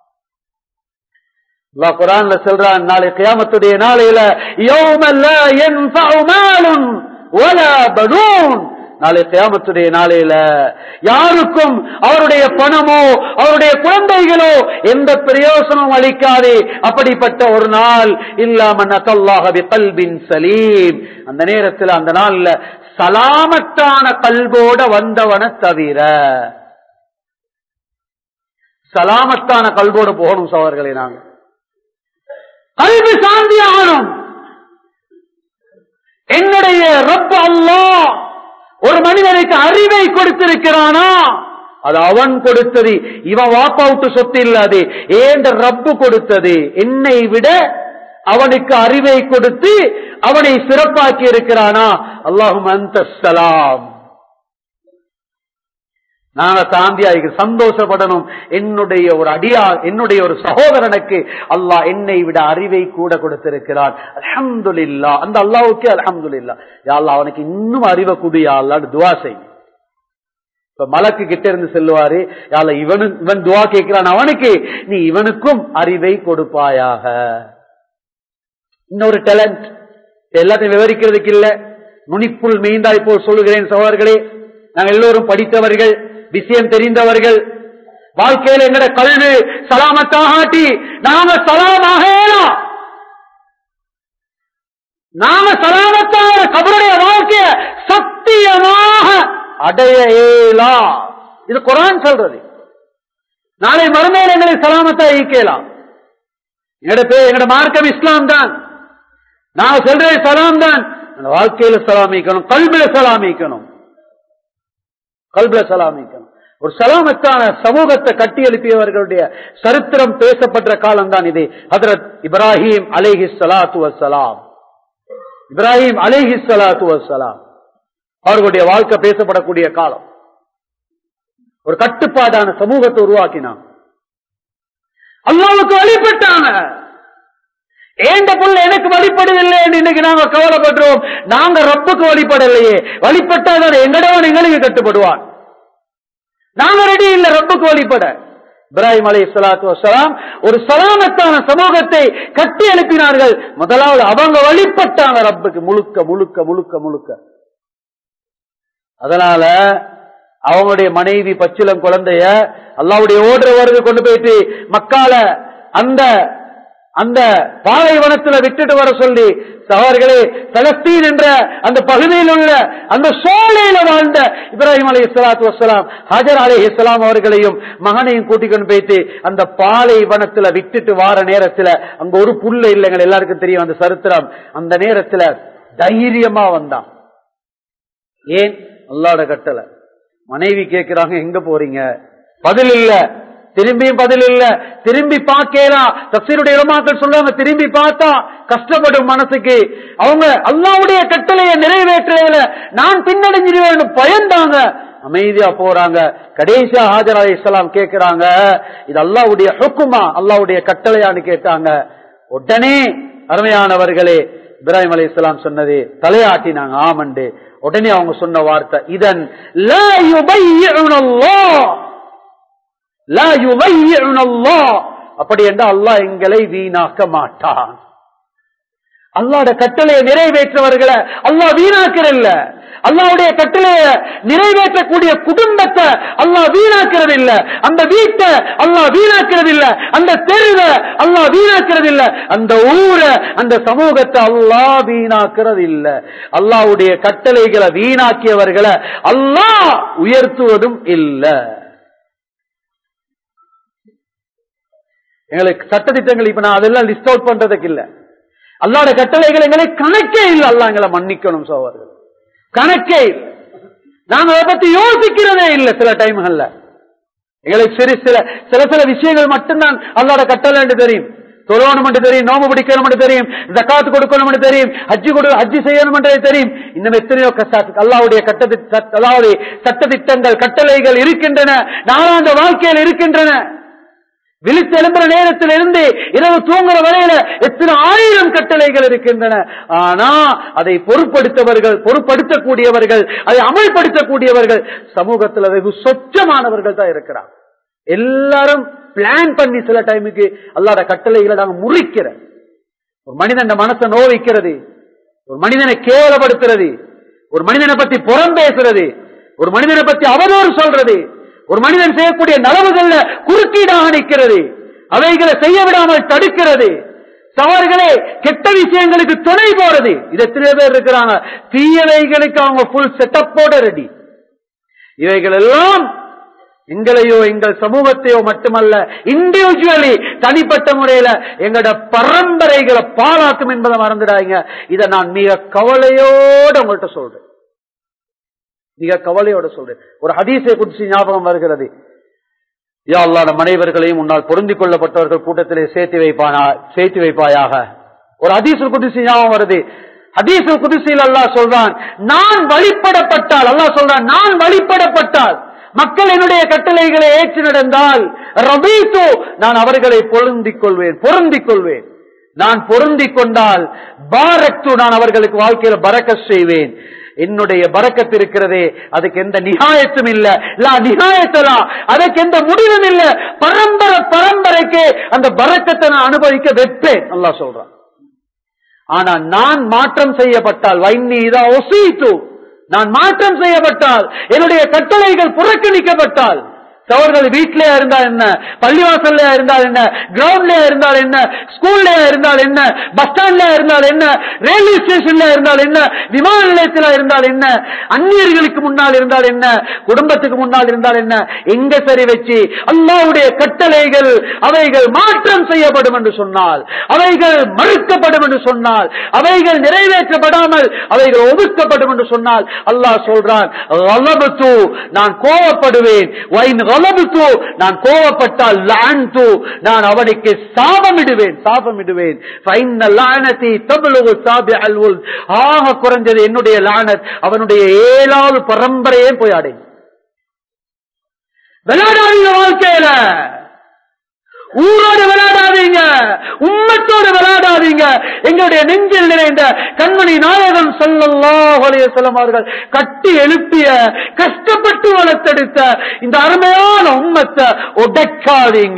அல்லா குரான்ல சொல்றான் நாளை கியாமத்துடைய நாளையில யௌம லா யன்ஃபஉ மாலுன் வலா பனூன் நாளை கியாமத்துடைய நாளையில யாருக்கும் அவருடைய பணமோ அவருடைய குழந்தைகளோ எந்த பிரயோசனம் அளிக்காதே அப்படிப்பட்ட ஒரு நாள் இல்லாம நகல்லாகவே கல்பின் சலீம் அந்த நேரத்தில் அந்த நாள்ல சலாமத்தான கல்வோட வந்தவன தவிர சலாமத்தான கல்வோடு போகணும் சவர்களை நாங்க கல்வி சாந்தி ஆகணும் என்னுடைய ரப்ப அல்லாஹ் ஒரு மனிதனுக்கு அறிவை கொடுத்திருக்கிறானா அது அவன் கொடுத்தது இவன் வாப் அவுட் சொத்து இல்லாது ஏண்ட ரப்பு கொடுத்தது என்னை விட அவனுக்கு அறிவை கொடுத்து அவனை சிறப்பாக்கி இருக்கிறானா அல்லாஹும் அந்த சலாம் நாங்க சாந்தியாய்க்கு சந்தோஷப்படணும் என்னுடைய ஒரு அடியா என்னுடைய ஒரு சகோதரனுக்கு அல்லாஹ் என்னை விட அறிவை கூட கொடுத்திருக்கிறான் அலமதுல்லா அந்த அல்லாவுக்கு அலமதுல்லா யாழ்லா அவனுக்கு இன்னும் அறிவை குடியா அல்லான்னு துவா செய் இப்ப மலக்கு கிட்ட இருந்து செல்லுவாரு யால இவனு இவன் துவா கேட்கிறான் அவனுக்கு நீ இவனுக்கும் அறிவை கொடுப்பாயாக இன்னொரு டேலண்ட் எல்லாத்தையும் விவரிக்கிறதுக்கு இல்ல நுனிப்புள் மீந்தாய் போல் சொல்லுகிறேன் சகோதரர்களே நாங்கள் எல்லோரும் படித்தவர்கள் விஷயம் தெரிந்தவர்கள் வாழ்க்கையில எங்கட கல்வி சலாமத்தாகாட்டி நாம சலாமாக நாம சலாமத்தான கபருடைய வாழ்க்கைய சத்தியமாக அடைய இயலா இது குரான் சொல்றது நாளை மறுமையில் எங்களை சலாமத்தா ஈக்கலாம் எங்கட பேர் எங்கட மார்க்கம் இஸ்லாம் தான் நான் சொல்றேன் சலாம் தான் அந்த வாழ்க்கையில சலாமிக்கணும் கல்வில சலாமிக்கணும் கல்வில சலாமிக்கணும் ஒரு சலாமத்தான சமூகத்தை கட்டி எழுப்பியவர்களுடைய சரித்திரம் பேசப்பட்ட காலம் தான் இது ஹதரத் இப்ராஹிம் அலேஹி சலாத்து வசலாம் இப்ராஹிம் அலேஹி சலாத்து வசலாம் அவர்களுடைய வாழ்க்கை பேசப்படக்கூடிய காலம் ஒரு கட்டுப்பாடான சமூகத்தை உருவாக்கினான் அல்லாவுக்கு வழிபட்டாங்க ஏண்ட புள்ள எனக்கு வழிபடுதில்லை என்று இன்னைக்கு நாங்க கவலைப்படுறோம் நாங்க ரப்புக்கு வழிபடலையே வழிபட்டாதான் எங்கடவன் எங்களுக்கு கட்டுப்படுவான் நாங்க ரெடி இல்ல ரப்புக்கு வழிபட இப்ராஹிம் அலி சலாத்து வசலாம் ஒரு சலாமத்தான சமூகத்தை கட்டி எழுப்பினார்கள் முதலாவது அவங்க வழிபட்டாங்க ரப்புக்கு முழுக்க முழுக்க முழுக்க முழுக்க அதனால அவங்களுடைய மனைவி பச்சிலம் குழந்தைய அல்லாவுடைய ஓடுற வருது கொண்டு போயிட்டு மக்கால அந்த அந்த பாலைவனத்துல விட்டுட்டு வர சொல்லி சவர்களே பலஸ்தீன் என்ற அந்த பகுதியில் உள்ள அந்த சோலையில வாழ்ந்த இப்ராஹிம் அலி இஸ்லாத்து வசலாம் ஹஜர் அலி இஸ்லாம் அவர்களையும் மகனையும் கூட்டிக் கொண்டு போயிட்டு அந்த பாலைவனத்துல விட்டுட்டு வார நேரத்துல அங்க ஒரு புல்ல இல்லைங்க எல்லாருக்கும் தெரியும் அந்த சரித்திரம் அந்த நேரத்துல தைரியமா வந்தான் ஏன் அல்லாட கட்டளை மனைவி கேட்கிறாங்க எங்க போறீங்க பதில் இல்ல திரும்பியும் பதில் இல்ல திரும்பி பார்க்கலாம் தப்சீருடைய இடமாக்கள் சொல்றாங்க திரும்பி பார்த்தா கஷ்டப்படும் மனசுக்கு அவங்க அல்லாவுடைய கட்டளையை நிறைவேற்றுறதுல நான் பின்னடைஞ்சிருவேன் பயந்தாங்க அமைதியா போறாங்க கடைசியா ஹாஜர் அலி இஸ்லாம் கேட்கிறாங்க இது அல்லாவுடைய ஹுக்குமா அல்லாவுடைய கட்டளையான்னு கேட்டாங்க உடனே அருமையானவர்களே இப்ராஹிம் அலி இஸ்லாம் சொன்னது தலையாட்டினாங்க ஆமண்டு உடனே அவங்க சொன்ன வார்த்தை இதன் அப்படி என்றால் அல்லாஹ் எங்களை வீணாக்க மாட்டான் அல்லாட கட்டளையை நிறைவேற்றவர்களை அல்லாஹ் வீணாக்கிறல்ல அல்லாவுடைய கட்டளையை நிறைவேற்றக்கூடிய குடும்பத்தை அல்லாஹ் வீணாக்கிறது இல்ல அந்த வீட்டை அல்லாஹ் வீணாக்கிறது இல்ல அந்த தெருவை அல்லாஹ் வீணாக்கிறது இல்ல அந்த ஊரை அந்த சமூகத்தை அல்லாஹ் வீணாக்கிறது இல்ல அல்லாவுடைய கட்டளைகளை வீணாக்கியவர்களை அல்லாஹ் உயர்த்துவதும் இல்லை எங்களுக்கு சட்டத்திட்டங்கள் இப்ப நான் அதெல்லாம் லிஸ்ட் அவுட் பண்றதுக்கு இல்ல அல்லாட கட்டளைகள் எங்களை கணக்கே இல்லை அல்லா எங்களை மன்னிக்கணும் சோழர்கள் கணக்கே இல்லை நாங்க அதை பத்தி யோசிக்கிறதே இல்லை சில டைம்கள்ல எங்களுக்கு சரி சில சில சில விஷயங்கள் மட்டும்தான் அல்லாட கட்டளை என்று தெரியும் தொழணும் என்று தெரியும் நோம்பு பிடிக்கணும் என்று தெரியும் ஜக்காத்து கொடுக்கணும் என்று தெரியும் ஹஜ்ஜி கொடு ஹஜ்ஜி செய்யணும் என்றே தெரியும் இன்னும் எத்தனையோ அல்லாவுடைய கட்ட அல்லாவுடைய சட்டத்திட்டங்கள் கட்டளைகள் இருக்கின்றன நாளாந்த வாழ்க்கையில் இருக்கின்றன விழித்து எழும்புற நேரத்தில் இருந்து இரவு தூங்குற வரையில எத்தனை ஆயிரம் கட்டளைகள் இருக்கின்றன ஆனா அதை பொருட்படுத்தவர்கள் பொருட்படுத்தக்கூடியவர்கள் அதை அமல்படுத்தக்கூடியவர்கள் சமூகத்தில் வெகு சொச்சமானவர்கள் தான் இருக்கிறார் எல்லாரும் பிளான் பண்ணி சில டைமுக்கு அல்லாத கட்டளைகளை நாங்க முறிக்கிற ஒரு மனிதன் மனசை நோவிக்கிறது ஒரு மனிதனை கேவலப்படுத்துறது ஒரு மனிதனை பத்தி புறம் பேசுறது ஒரு மனிதனை பத்தி அவதூறு சொல்றது ஒரு மனிதன் செய்யக்கூடிய நலவுகள்ல குறுக்கீடாக நிற்கிறது அவைகளை செய்ய விடாமல் தடுக்கிறது சவால்களே கெட்ட விஷயங்களுக்கு துணை போறது இது எத்தனை பேர் இருக்கிறாங்க தீயவைகளுக்கு அவங்க புல் செட்டப்போட ரெடி இவைகள் எல்லாம் எங்களையோ எங்கள் சமூகத்தையோ மட்டுமல்ல இண்டிவிஜுவலி தனிப்பட்ட முறையில எங்களோட பரம்பரைகளை பாலாக்கும் என்பதை மறந்துடாங்க இதை நான் மிக கவலையோடு உங்கள்கிட்ட சொல்றேன் மிக கவலையோட சொல்றேன் ஒரு ஹதீசை குறிச்சு ஞாபகம் வருகிறது யா அல்லாத மனைவர்களையும் உன்னால் பொருந்திக் கொள்ளப்பட்டவர்கள் கூட்டத்திலே சேர்த்து வைப்பானா சேர்த்து வைப்பாயாக ஒரு ஹதீசு குதிசி ஞாபகம் வருது ஹதீசு குதிசியில் அல்லாஹ் சொல்றான் நான் வழிபடப்பட்டால் அல்லாஹ் சொல்றான் நான் வழிபடப்பட்டால் மக்கள் என்னுடைய கட்டளைகளை ஏற்று நடந்தால் ரபீத்து நான் அவர்களை பொருந்திக் கொள்வேன் பொருந்திக் கொள்வேன் நான் பொருந்திக் கொண்டால் பாரக்து நான் அவர்களுக்கு வாழ்க்கையில பறக்க செய்வேன் என்னுடைய பறக்கத்து இருக்கிறதே அதுக்கு எந்த நிகாயத்தும் இல்ல லா நிகாயத்தலா அதுக்கு எந்த முடிவும் இல்ல பரம்பரை பரம்பரைக்கு அந்த பறக்கத்தை நான் அனுபவிக்க வைப்பேன் நல்லா சொல்றான் ஆனா நான் மாற்றம் செய்யப்பட்டால் வைன்னி இதா ஒசீத்து நான் மாற்றம் செய்யப்பட்டால் என்னுடைய கட்டளைகள் புறக்கணிக்கப்பட்டால் சவர்கள் வீட்டிலே இருந்தா என்ன பள்ளிவாசல்ல இருந்தால் என்ன கிரவுண்ட்ல இருந்தால் என்ன ஸ்கூல்ல இருந்தால் என்ன பஸ் ஸ்டாண்ட்ல இருந்தால் என்ன ரயில்வே ஸ்டேஷன்ல இருந்தால் என்ன விமான நிலையத்தில் இருந்தால் என்ன அந்நியர்களுக்கு முன்னால் இருந்தால் என்ன குடும்பத்துக்கு முன்னால் இருந்தால் என்ன எங்க சரி வச்சு அல்லாவுடைய கட்டளைகள் அவைகள் மாற்றம் செய்யப்படும் என்று சொன்னால் அவைகள் மறுக்கப்படும் என்று சொன்னால் அவைகள் நிறைவேற்றப்படாமல் அவைகள் ஒதுக்கப்படும் என்று சொன்னால் அல்லாஹ் சொல்றான் "கலபத்து", நான் கோவப்படுவேன் வைன் கலபத்து, நான் கோவப்பட்டால் லான்து, நான் அவனுக்கு சாபமிடுவேன் சாபமிடுவேன் ஃபைன்ன லானதி தப்லுகு சாபிஅல் உல். ஆக குறைஞ்சது என்னுடைய லானத் அவனுடைய ஏழாவது பரம்பரையே போய் அடையும் விளையாடாதீங்க வாழ்க்கையில ஊரோடு விளையாடாதீங்க உம்மத்தோடு விளையாடாதீங்க எங்களுடைய நெஞ்சில் நிறைந்த கண்மணி நாயகம் ஸல்லல்லாஹு அலைஹி வஸல்லம் அவர்கள் கட்டி எழுப்பிய கஷ்டப்பட்டு வளர்த்தெடுத்த இந்த அருமையான உம்மத்தை உடைக்காதீங்க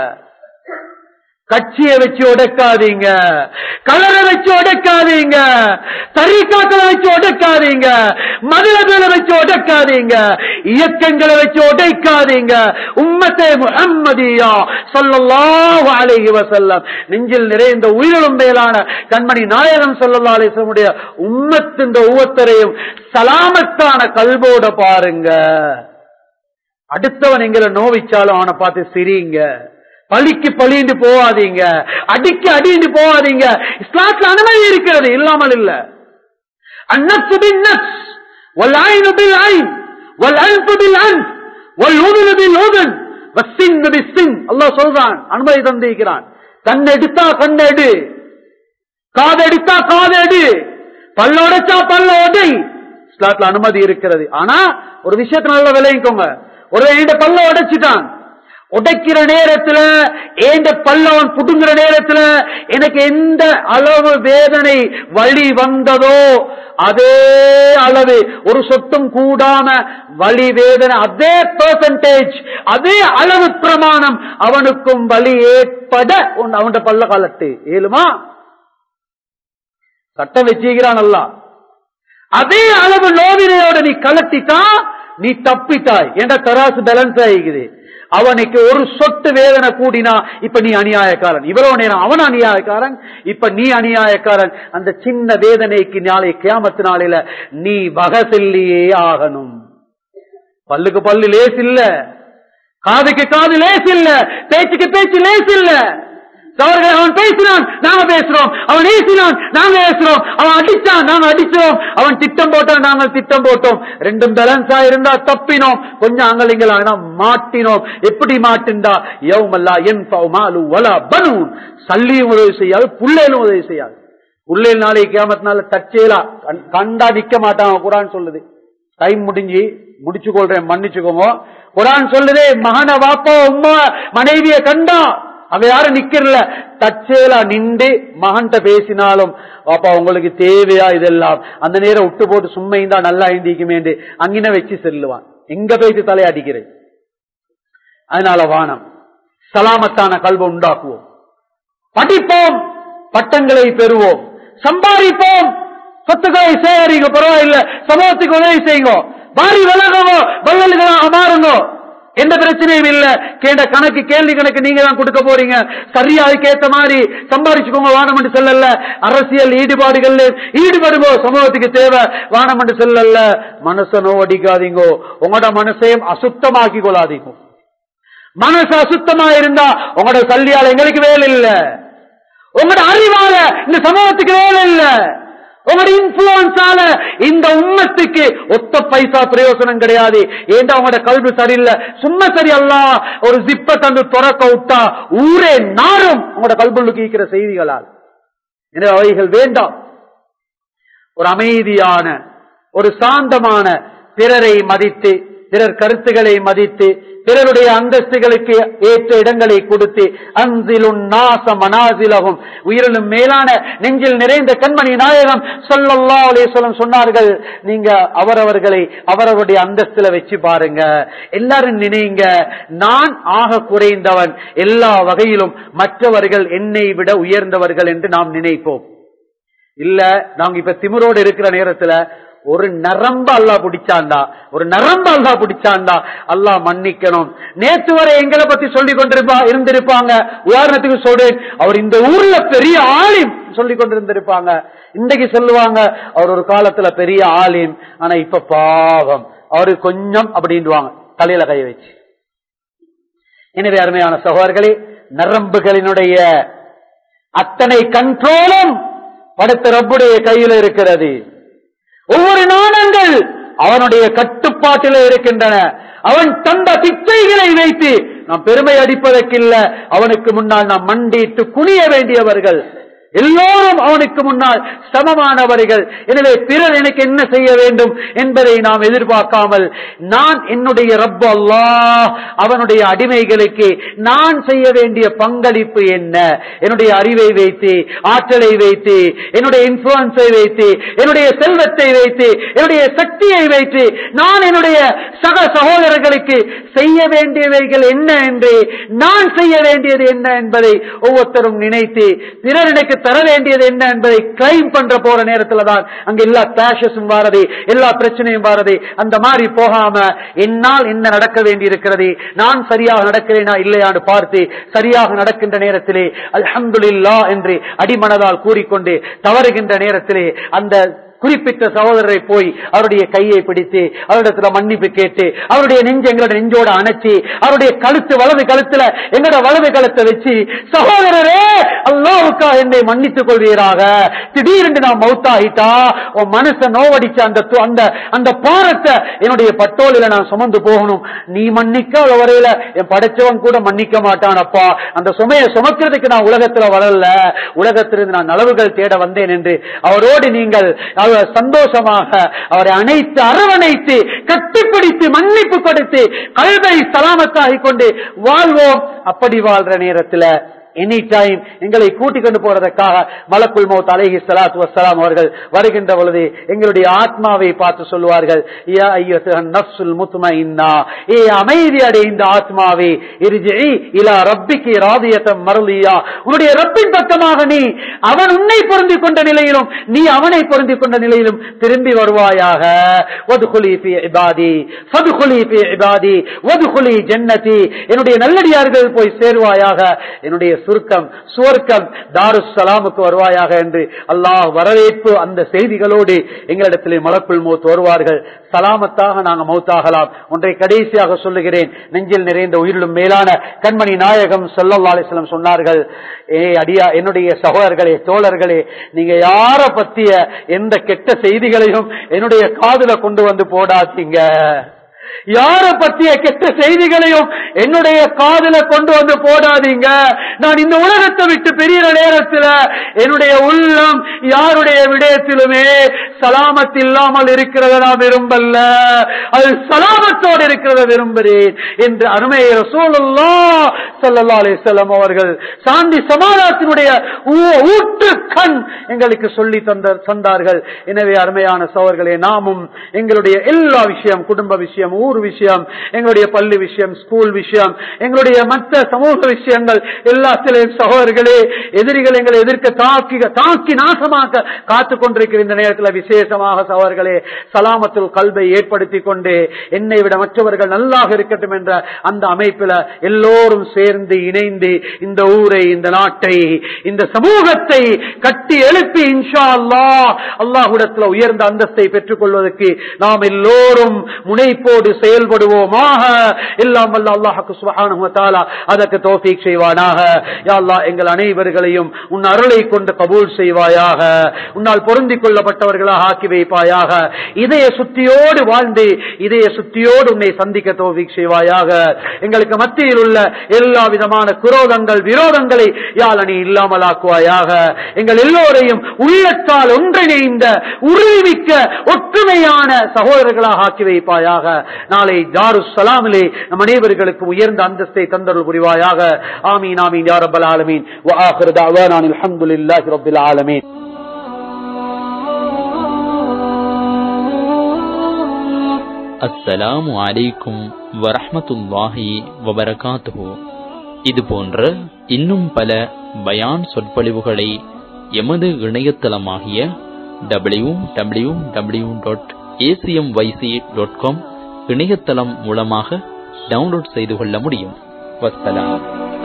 கட்சியை வச்சு உடைக்காதீங்க கலரை வச்சு உடைக்காதீங்க தரிக்காக்களை வச்சு உடைக்காதீங்க மதுரகளை வச்சு உடைக்காதீங்க இயக்கங்களை வச்சு உடைக்காதீங்க உம்மத்தை முஹம்மதியா ஸல்லல்லாஹு அலைஹி வஸல்லம் நெஞ்சில் நிறைந்த உயிரிலும் மேலான கண்மணி நாயகம் ஸல்லல்லாஹு அலைஹி வஸல்லமுடைய உம்மத்தின் ஒவ்வொருத்தரையும் சலாமத்தான கல்போட பாருங்க அடுத்தவன் எங்களை நோவிச்சாலும் அவனை பார்த்து சிரிங்க பழிக்கு பழிந்து போவாதீங்க அடிக்கு அடிந்து போவாதீங்க இஸ்லாத்துல அனுமதி இருக்கிறது இல்லாமல் இல்ல அந்நப்சு பின் நப்ஸ் والعين بالعين والأنف بالأنف والأذن بالأذن والسن بالسن அல்லாஹ் சொல்றான் அனுமதி தந்திருக்கிறான் கண் எடுத்தா கண் எடு காது எடுத்தா காது எடு பல்ல உடைச்சா பல்ல உடை இஸ்லாத்துல அனுமதி இருக்கிறது ஆனா ஒரு விஷயத்தை நல்லா விளைவிக்கோங்க ஒரு என்கிட்ட பல்ல உடைச்சிட்டான் உடைக்கிற நேரத்துல ஏண்ட பல்லவன் புடுங்குற நேரத்துல எனக்கு எந்த அளவு வேதனை வழி வந்ததோ அதே அளவு ஒரு சொட்டும் கூடாம வலி வேதனை அதே பெர்சன்டேஜ் அதே அளவு பிரமாணம் அவனுக்கும் வலி ஏற்பட உன் அவன் பல்ல காலத்து ஏழுமா சட்டம் வச்சுக்கிறான் அல்ல அதே அளவு நோவினையோட நீ கலட்டிட்டா நீ தப்பிட்டாய் என்ற தராசு பேலன்ஸ் ஆகிக்குது அவனுக்கு ஒரு சொட்டு வேதனை கூடினா இப்ப நீ அநியாயக்காரன் இவ்வளவு நேரம் அவன் அநியாயக்காரன் இப்ப நீ அநியாயக்காரன் அந்த சின்ன வேதனைக்கு நாளை கியாமத்து நாளையில நீ வகை செல்லியே ஆகணும் பல்லுக்கு பல்லு லேஸ் இல்ல காதுக்கு காது லேஸ் இல்ல பேச்சுக்கு பேச்சு லேஸ் இல்ல சவர்கள் அவன் பேசினான் நாங்க பேசுறோம் அவன் ஏசினான் நாங்க ஏசுறோம் அவன் அடிச்சான் நாங்க அடிச்சோம் அவன் திட்டம் போட்டான் நாங்கள் திட்டம் போட்டோம் ரெண்டும் பேலன்ஸா இருந்தா தப்பினோம் கொஞ்சம் அங்கலிங்களா மாட்டினோம் எப்படி மாட்டிண்டா யௌமல்லா என் மாலு வலா பனூன் சல்லியும் உதவி செய்யாது புள்ளையிலும் உதவி செய்யாது புள்ளையில் நாளை கேமத்தினால தச்சேலா கண்- கண்டா நிக்க மாட்டான் குரான் சொல்லுது டைம் முடிஞ்சு முடிச்சு கொள்றேன் மன்னிச்சுக்கோங்க குரான் சொல்லுதே மகன வாப்பா உம்மா மனைவிய கண்டா அங்க யாரும் நிக்கிறல தச்சேலா நின்று மகன்கிட்ட பேசினாலும் அப்பா உங்களுக்கு தேவையா இதெல்லாம் அந்த நேரம் விட்டு போட்டு சும்மா இருந்தா நல்லா ஐந்திக்குமேண்டு அங்கின வச்சு செல்லுவான் எங்க போயிட்டு தலையாடிக்கிறேன் அதனால வானம் சலாமத்தான கல்வ உண்டாக்குவோம் படிப்போம் பட்டங்களை பெறுவோம் சம்பாதிப்போம் சொத்துக்களை சேகரிங்க பரவாயில்ல சமூகத்துக்கு உதவி செய்யுங்க வாரி விலகவோ வள்ளல்களாக மாறுங்க எந்த பிரச்சனையும் இல்ல கேட்ட கணக்கு கேள்வி கணக்கு நீங்க தான் கொடுக்க போறீங்க சரியா அதுக்கு ஏத்த மாதிரி சம்பாதிச்சுக்கோங்க வானம் என்று சொல்லல அரசியல் ஈடுபாடுகள் ஈடுபடுங்கோ சமூகத்துக்கு தேவை வானம் என்று சொல்லல மனசனோ அடிக்காதீங்கோ உங்களோட மனசையும் அசுத்தமாக்கி கொள்ளாதீங்க மனசு அசுத்தமா இருந்தா உங்களோட சல்லியால எங்களுக்கு வேலை இல்ல உங்களோட அறிவால இந்த சமூகத்துக்கு வேலை இல்ல உங்களோட இன்ஃபுளுன்ஸால இந்த உம்மத்துக்கு ஒத்த பைசா பிரயோசனம் கிடையாது ஏண்டா உங்களோட கல்வி சரியில்லை சும்மா சரி அல்ல ஒரு ஜிப்ப தந்து துறக்க விட்டா ஊரே நாரும் உங்களோட கல்புள்ளுக்கு ஈக்கிற செய்திகளால் எனவே அவைகள் வேண்டாம் ஒரு அமைதியான ஒரு சாந்தமான பிறரை மதித்து பிறர் கருத்துக்களை மதித்து பிறருடைய அந்தஸ்துகளுக்கு ஏற்ற இடங்களை கொடுத்து அன்சிலும் நாச மனாசிலகும் உயிரிலும் மேலான நெஞ்சில் நிறைந்த கண்மணி நாயகம் சொல்லல்லா அலேஸ்வலம் சொன்னார்கள் நீங்க அவரவர்களை அவரவருடைய அந்தஸ்துல வச்சு பாருங்க எல்லாரும் நினைங்க நான் ஆக குறைந்தவன் எல்லா வகையிலும் மற்றவர்கள் என்னை விட உயர்ந்தவர்கள் என்று நாம் நினைப்போம் இல்ல நாங்க இப்ப திமிரோடு இருக்கிற நேரத்துல ஒரு நரம்ப அல்லா பிடிச்சாண்டா ஒரு நரம்ப அல்லா பிடிச்சாண்டா அல்லாஹ் மன்னிக்கணும் நேத்து வரை எங்களை பத்தி சொல்லி கொண்டிருப்பா இருந்திருப்பாங்க உதாரணத்துக்கு சொல்றேன் அவர் இந்த ஊர்ல பெரிய ஆலிம் சொல்லி கொண்டிருந்திருப்பாங்க இன்றைக்கு சொல்லுவாங்க அவர் ஒரு காலத்துல பெரிய ஆலிம் ஆனா இப்ப பாவம் அவரு கொஞ்சம் அப்படின்வாங்க தலையில கை வச்சு எனவே அருமையான சகோதரர்களே நரம்புகளினுடைய அத்தனை கண்ட்ரோலும் படுத்த ரப்புடைய கையில் இருக்கிறது ஒவ்வொரு நாணங்கள் அவனுடைய கட்டுப்பாட்டில் இருக்கின்றன அவன் தந்த பிச்சைகளை வைத்து நாம் பெருமை அடிப்பதற்கில்ல அவனுக்கு முன்னால் நாம் மண்டிட்டு குனிய வேண்டியவர்கள் எல்லோரும் அவனுக்கு முன்னால் சமமானவர்கள் எனவே பிறர் எனக்கு என்ன செய்ய வேண்டும் என்பதை நாம் எதிர்பார்க்காமல் நான் என்னுடைய ரப்பு அல்லாஹ் அவனுடைய அடிமைகளுக்கு நான் செய்ய வேண்டிய பங்களிப்பு என்ன என்னுடைய அறிவை வைத்து ஆற்றலை வைத்து என்னுடைய இன்ஃபுளுன்ஸை வைத்து என்னுடைய செல்வத்தை வைத்து என்னுடைய சக்தியை வைத்து நான் என்னுடைய சக சகோதரர்களுக்கு செய்ய வேண்டியவைகள் என்ன என்று நான் செய்ய வேண்டியது என்ன என்பதை ஒவ்வொருத்தரும் நினைத்து பிறர் எனக்கு தர வேண்டியது என்ன என்பதை கிளைம் பண்ற போற நேரத்துல தான் அங்க எல்லா கிளாஷஸும் வாரது எல்லா பிரச்சனையும் வாரது அந்த மாதிரி போகாம என்னால் என்ன நடக்க வேண்டி இருக்கிறது நான் சரியாக நடக்கிறேனா இல்லையான்னு பார்த்து சரியாக நடக்கின்ற நேரத்திலே அல்ஹம்துலில்லா என்று அடிமனதால் கூறிக்கொண்டு தவறுகின்ற நேரத்திலே அந்த குறிப்பிட்ட சகோதரரை போய் அவருடைய கையை பிடித்து அவரிடத்துல மன்னிப்பு கேட்டு அவருடைய நெஞ்சு எங்களோட நெஞ்சோட அணைச்சி அவருடைய கழுத்து வலது கழுத்துல எங்களோட வலது கழுத்தை வச்சு சகோதரரே அல்லாவுக்கா என்னை மன்னித்துக் கொள்வீராக திடீரென்று நான் மௌத்தாகிட்டா உன் மனச நோவடிச்ச அந்த து- அந்த அந்த பாரத்தை என்னுடைய பட்டோலில நான் சுமந்து போகணும் நீ மன்னிக்காத வரையில என் படைச்சவன் கூட மன்னிக்க மாட்டான் அப்பா அந்த சுமையை சுமக்கிறதுக்கு நான் உலகத்துல வரல உலகத்திலிருந்து நான் நலவுகள் தேட வந்தேன் என்று அவரோடு நீங்கள் அவர் சந்தோஷமாக அவரை அணைத்து அரவணைத்து கட்டிப்பிடித்து மன்னிப்பு கொடுத்து கல்வை சலாமத்தாகிக் கொண்டு வாழ்வோம் அப்படி வாழ்ற நேரத்துல எனி டைம் எங்களை கூட்டிக் கொண்டு போறதற்காக மலக்குல் மௌத் அலைஹி ஸலாத்து வஸ்ஸலாம் அவர்கள் வருகின்ற பொழுது எங்களுடைய ஆத்மாவை பார்த்து சொல்லுவார்கள் யா அய்யுஹன் நஃப்ஸுல் முத்மஇன்னா ஏ அமைதி அடைந்த ஆத்மாவே இர்ஜிஇ இலா ரப்பிகி ராதியத்தம் மர்லியா உன்னுடைய ரப்பின் பக்கமாக நீ அவன் உன்னை பொருந்திக் கொண்ட நிலையிலும் நீ அவனை பொருந்திக் கொண்ட நிலையிலும் திரும்பி வருவாயாக வதுகுலி ஃபி இபாதி ஃபதுகுலி ஃபி இபாதி வதுகுலி ஜன்னதி என்னுடைய நல்லடியார்கள் போய் சேருவாயாக என்னுடைய சுருக்கம் சுவர்க்கம் தாருஸ் சலாமுக்கு வருவாயாக என்று அல்லாஹ் வரவேற்பு அந்த செய்திகளோடு எங்களிடத்திலே மலக்குள் மௌத் வருவார்கள் சலாமத்தாக நாங்கள் மௌத்தாகலாம் ஒன்றை கடைசியாக சொல்லுகிறேன் நெஞ்சில் நிறைந்த உயிரிலும் மேலான கண்மணி நாயகம் ஸல்லல்லாஹு அலைஹி வஸல்லம் சொன்னார்கள் ஏ அடியா என்னுடைய சகோதரர்களே தோழர்களே நீங்க யார பத்திய எந்த கெட்ட செய்திகளையும் என்னுடைய காதுல கொண்டு வந்து போடாதீங்க யார பற்றிய கெட்ட செய்திகளையும் என்னுடைய காதுல கொண்டு வந்து போடாதீங்க நான் இந்த உலகத்தை விட்டு பெரிய நேரத்தில் என்னுடைய உள்ளம் யாருடைய விடயத்திலுமே சலாமத் இல்லாமல் இருக்கிறத நான் விரும்பல்ல அது சலாமத்தோடு இருக்கிறத விரும்புகிறேன் என்று அருமையை ரசூலுல்லா ஸல்லல்லாஹு அலைஹி வஸல்லம் அவர்கள் சாந்தி சமாதானத்தினுடைய ஊ- ஊற்று கண் எங்களுக்கு சொல்லி தந்த தந்தார்கள் எனவே அருமையான சோழர்களே நாமும் எங்களுடைய எல்லா விஷயம் குடும்ப விஷயம் ஊர் விஷயம் எங்களுடைய பள்ளி விஷயம் ஸ்கூல் விஷயம் எங்களுடைய மற்ற சமூக விஷயங்கள் எல்லாத்திலையும் சகோதரர்களே எதிரிகள் எங்களை எதிர்க்க தாக்கி தாக்கி நாசமாக்க காத்துக் கொண்டிருக்கிற இந்த நேரத்தில் விசேஷமாக சகோதரர்களே சலாமத்துல் கல்வை ஏற்படுத்தி கொண்டு என்னை விட மற்றவர்கள் நல்லாக இருக்கட்டும் என்ற அந்த அமைப்பில் எல்லோரும் சேர்ந்து இணைந்து இந்த ஊரை இந்த நாட்டை இந்த சமூகத்தை கட்டி எழுப்பி இன்ஷா அல்லாஹ் அல்லாஹுடத்தில் உயர்ந்த அந்தஸ்தை பெற்றுக் கொள்வதற்கு நாம் எல்லோரும் முனைப்போடு செயல்படுவோமாக எல்லாம் வல்ல அல்லாஹுக்கு சுப்ஹானஹு வ தஆலா அதற்கு தௌஃபீக் செய்வானாக யா அல்லாஹ் எங்கள் அனைவர்களையும் உன் அருளை கொண்டு கபூல் செய்வாயாக உன்னால் பொருந்திக் கொள்ளப்பட்டவர்களாக ஆக்கி வைப்பாயாக இதய சுத்தியோடு வாழ்ந்து இதய சுத்தியோடு உன்னை சந்திக்க தோவிக் செய்வாயாக எங்களுக்கு மத்தியில் உள்ள எல்லா விதமான குரோதங்கள் விரோதங்களை யாழ் நீ இல்லாமலாக்குவாயாக எங்கள் எல்லோரையும் உள்ளத்தால் ஒன்றிணைந்த உறுதிமிக்க ஒற்றுமையான சகோதரர்களாக ஆக்கி வைப்பாயாக நாளை தாரு சலாமிலே நம் அனைவர்களுக்கு உயர்ந்த அந்தஸ்தை தந்தருள் புரிவாயாக ஆமீன் ஆமீன் யா ரப்பல் ஆலமீன் வ ஆகிரு தஅவானா அல்ஹம்துலில்லாஹி ரப்பில் ஆலமீன் அஸ்ஸலாமு அலைக்கும் வரஹ்மத்துல்லாஹி வபரகாத்துஹு இது போன்ற இன்னும் பல பயான் சொற்பொழிவுகளை எமது இணையதளமாகிய W W W dot ACM YC dot com இணையதளம் மூலமாக டவுன்லோட் செய்து கொள்ள முடியும் வஸ்ஸலாம்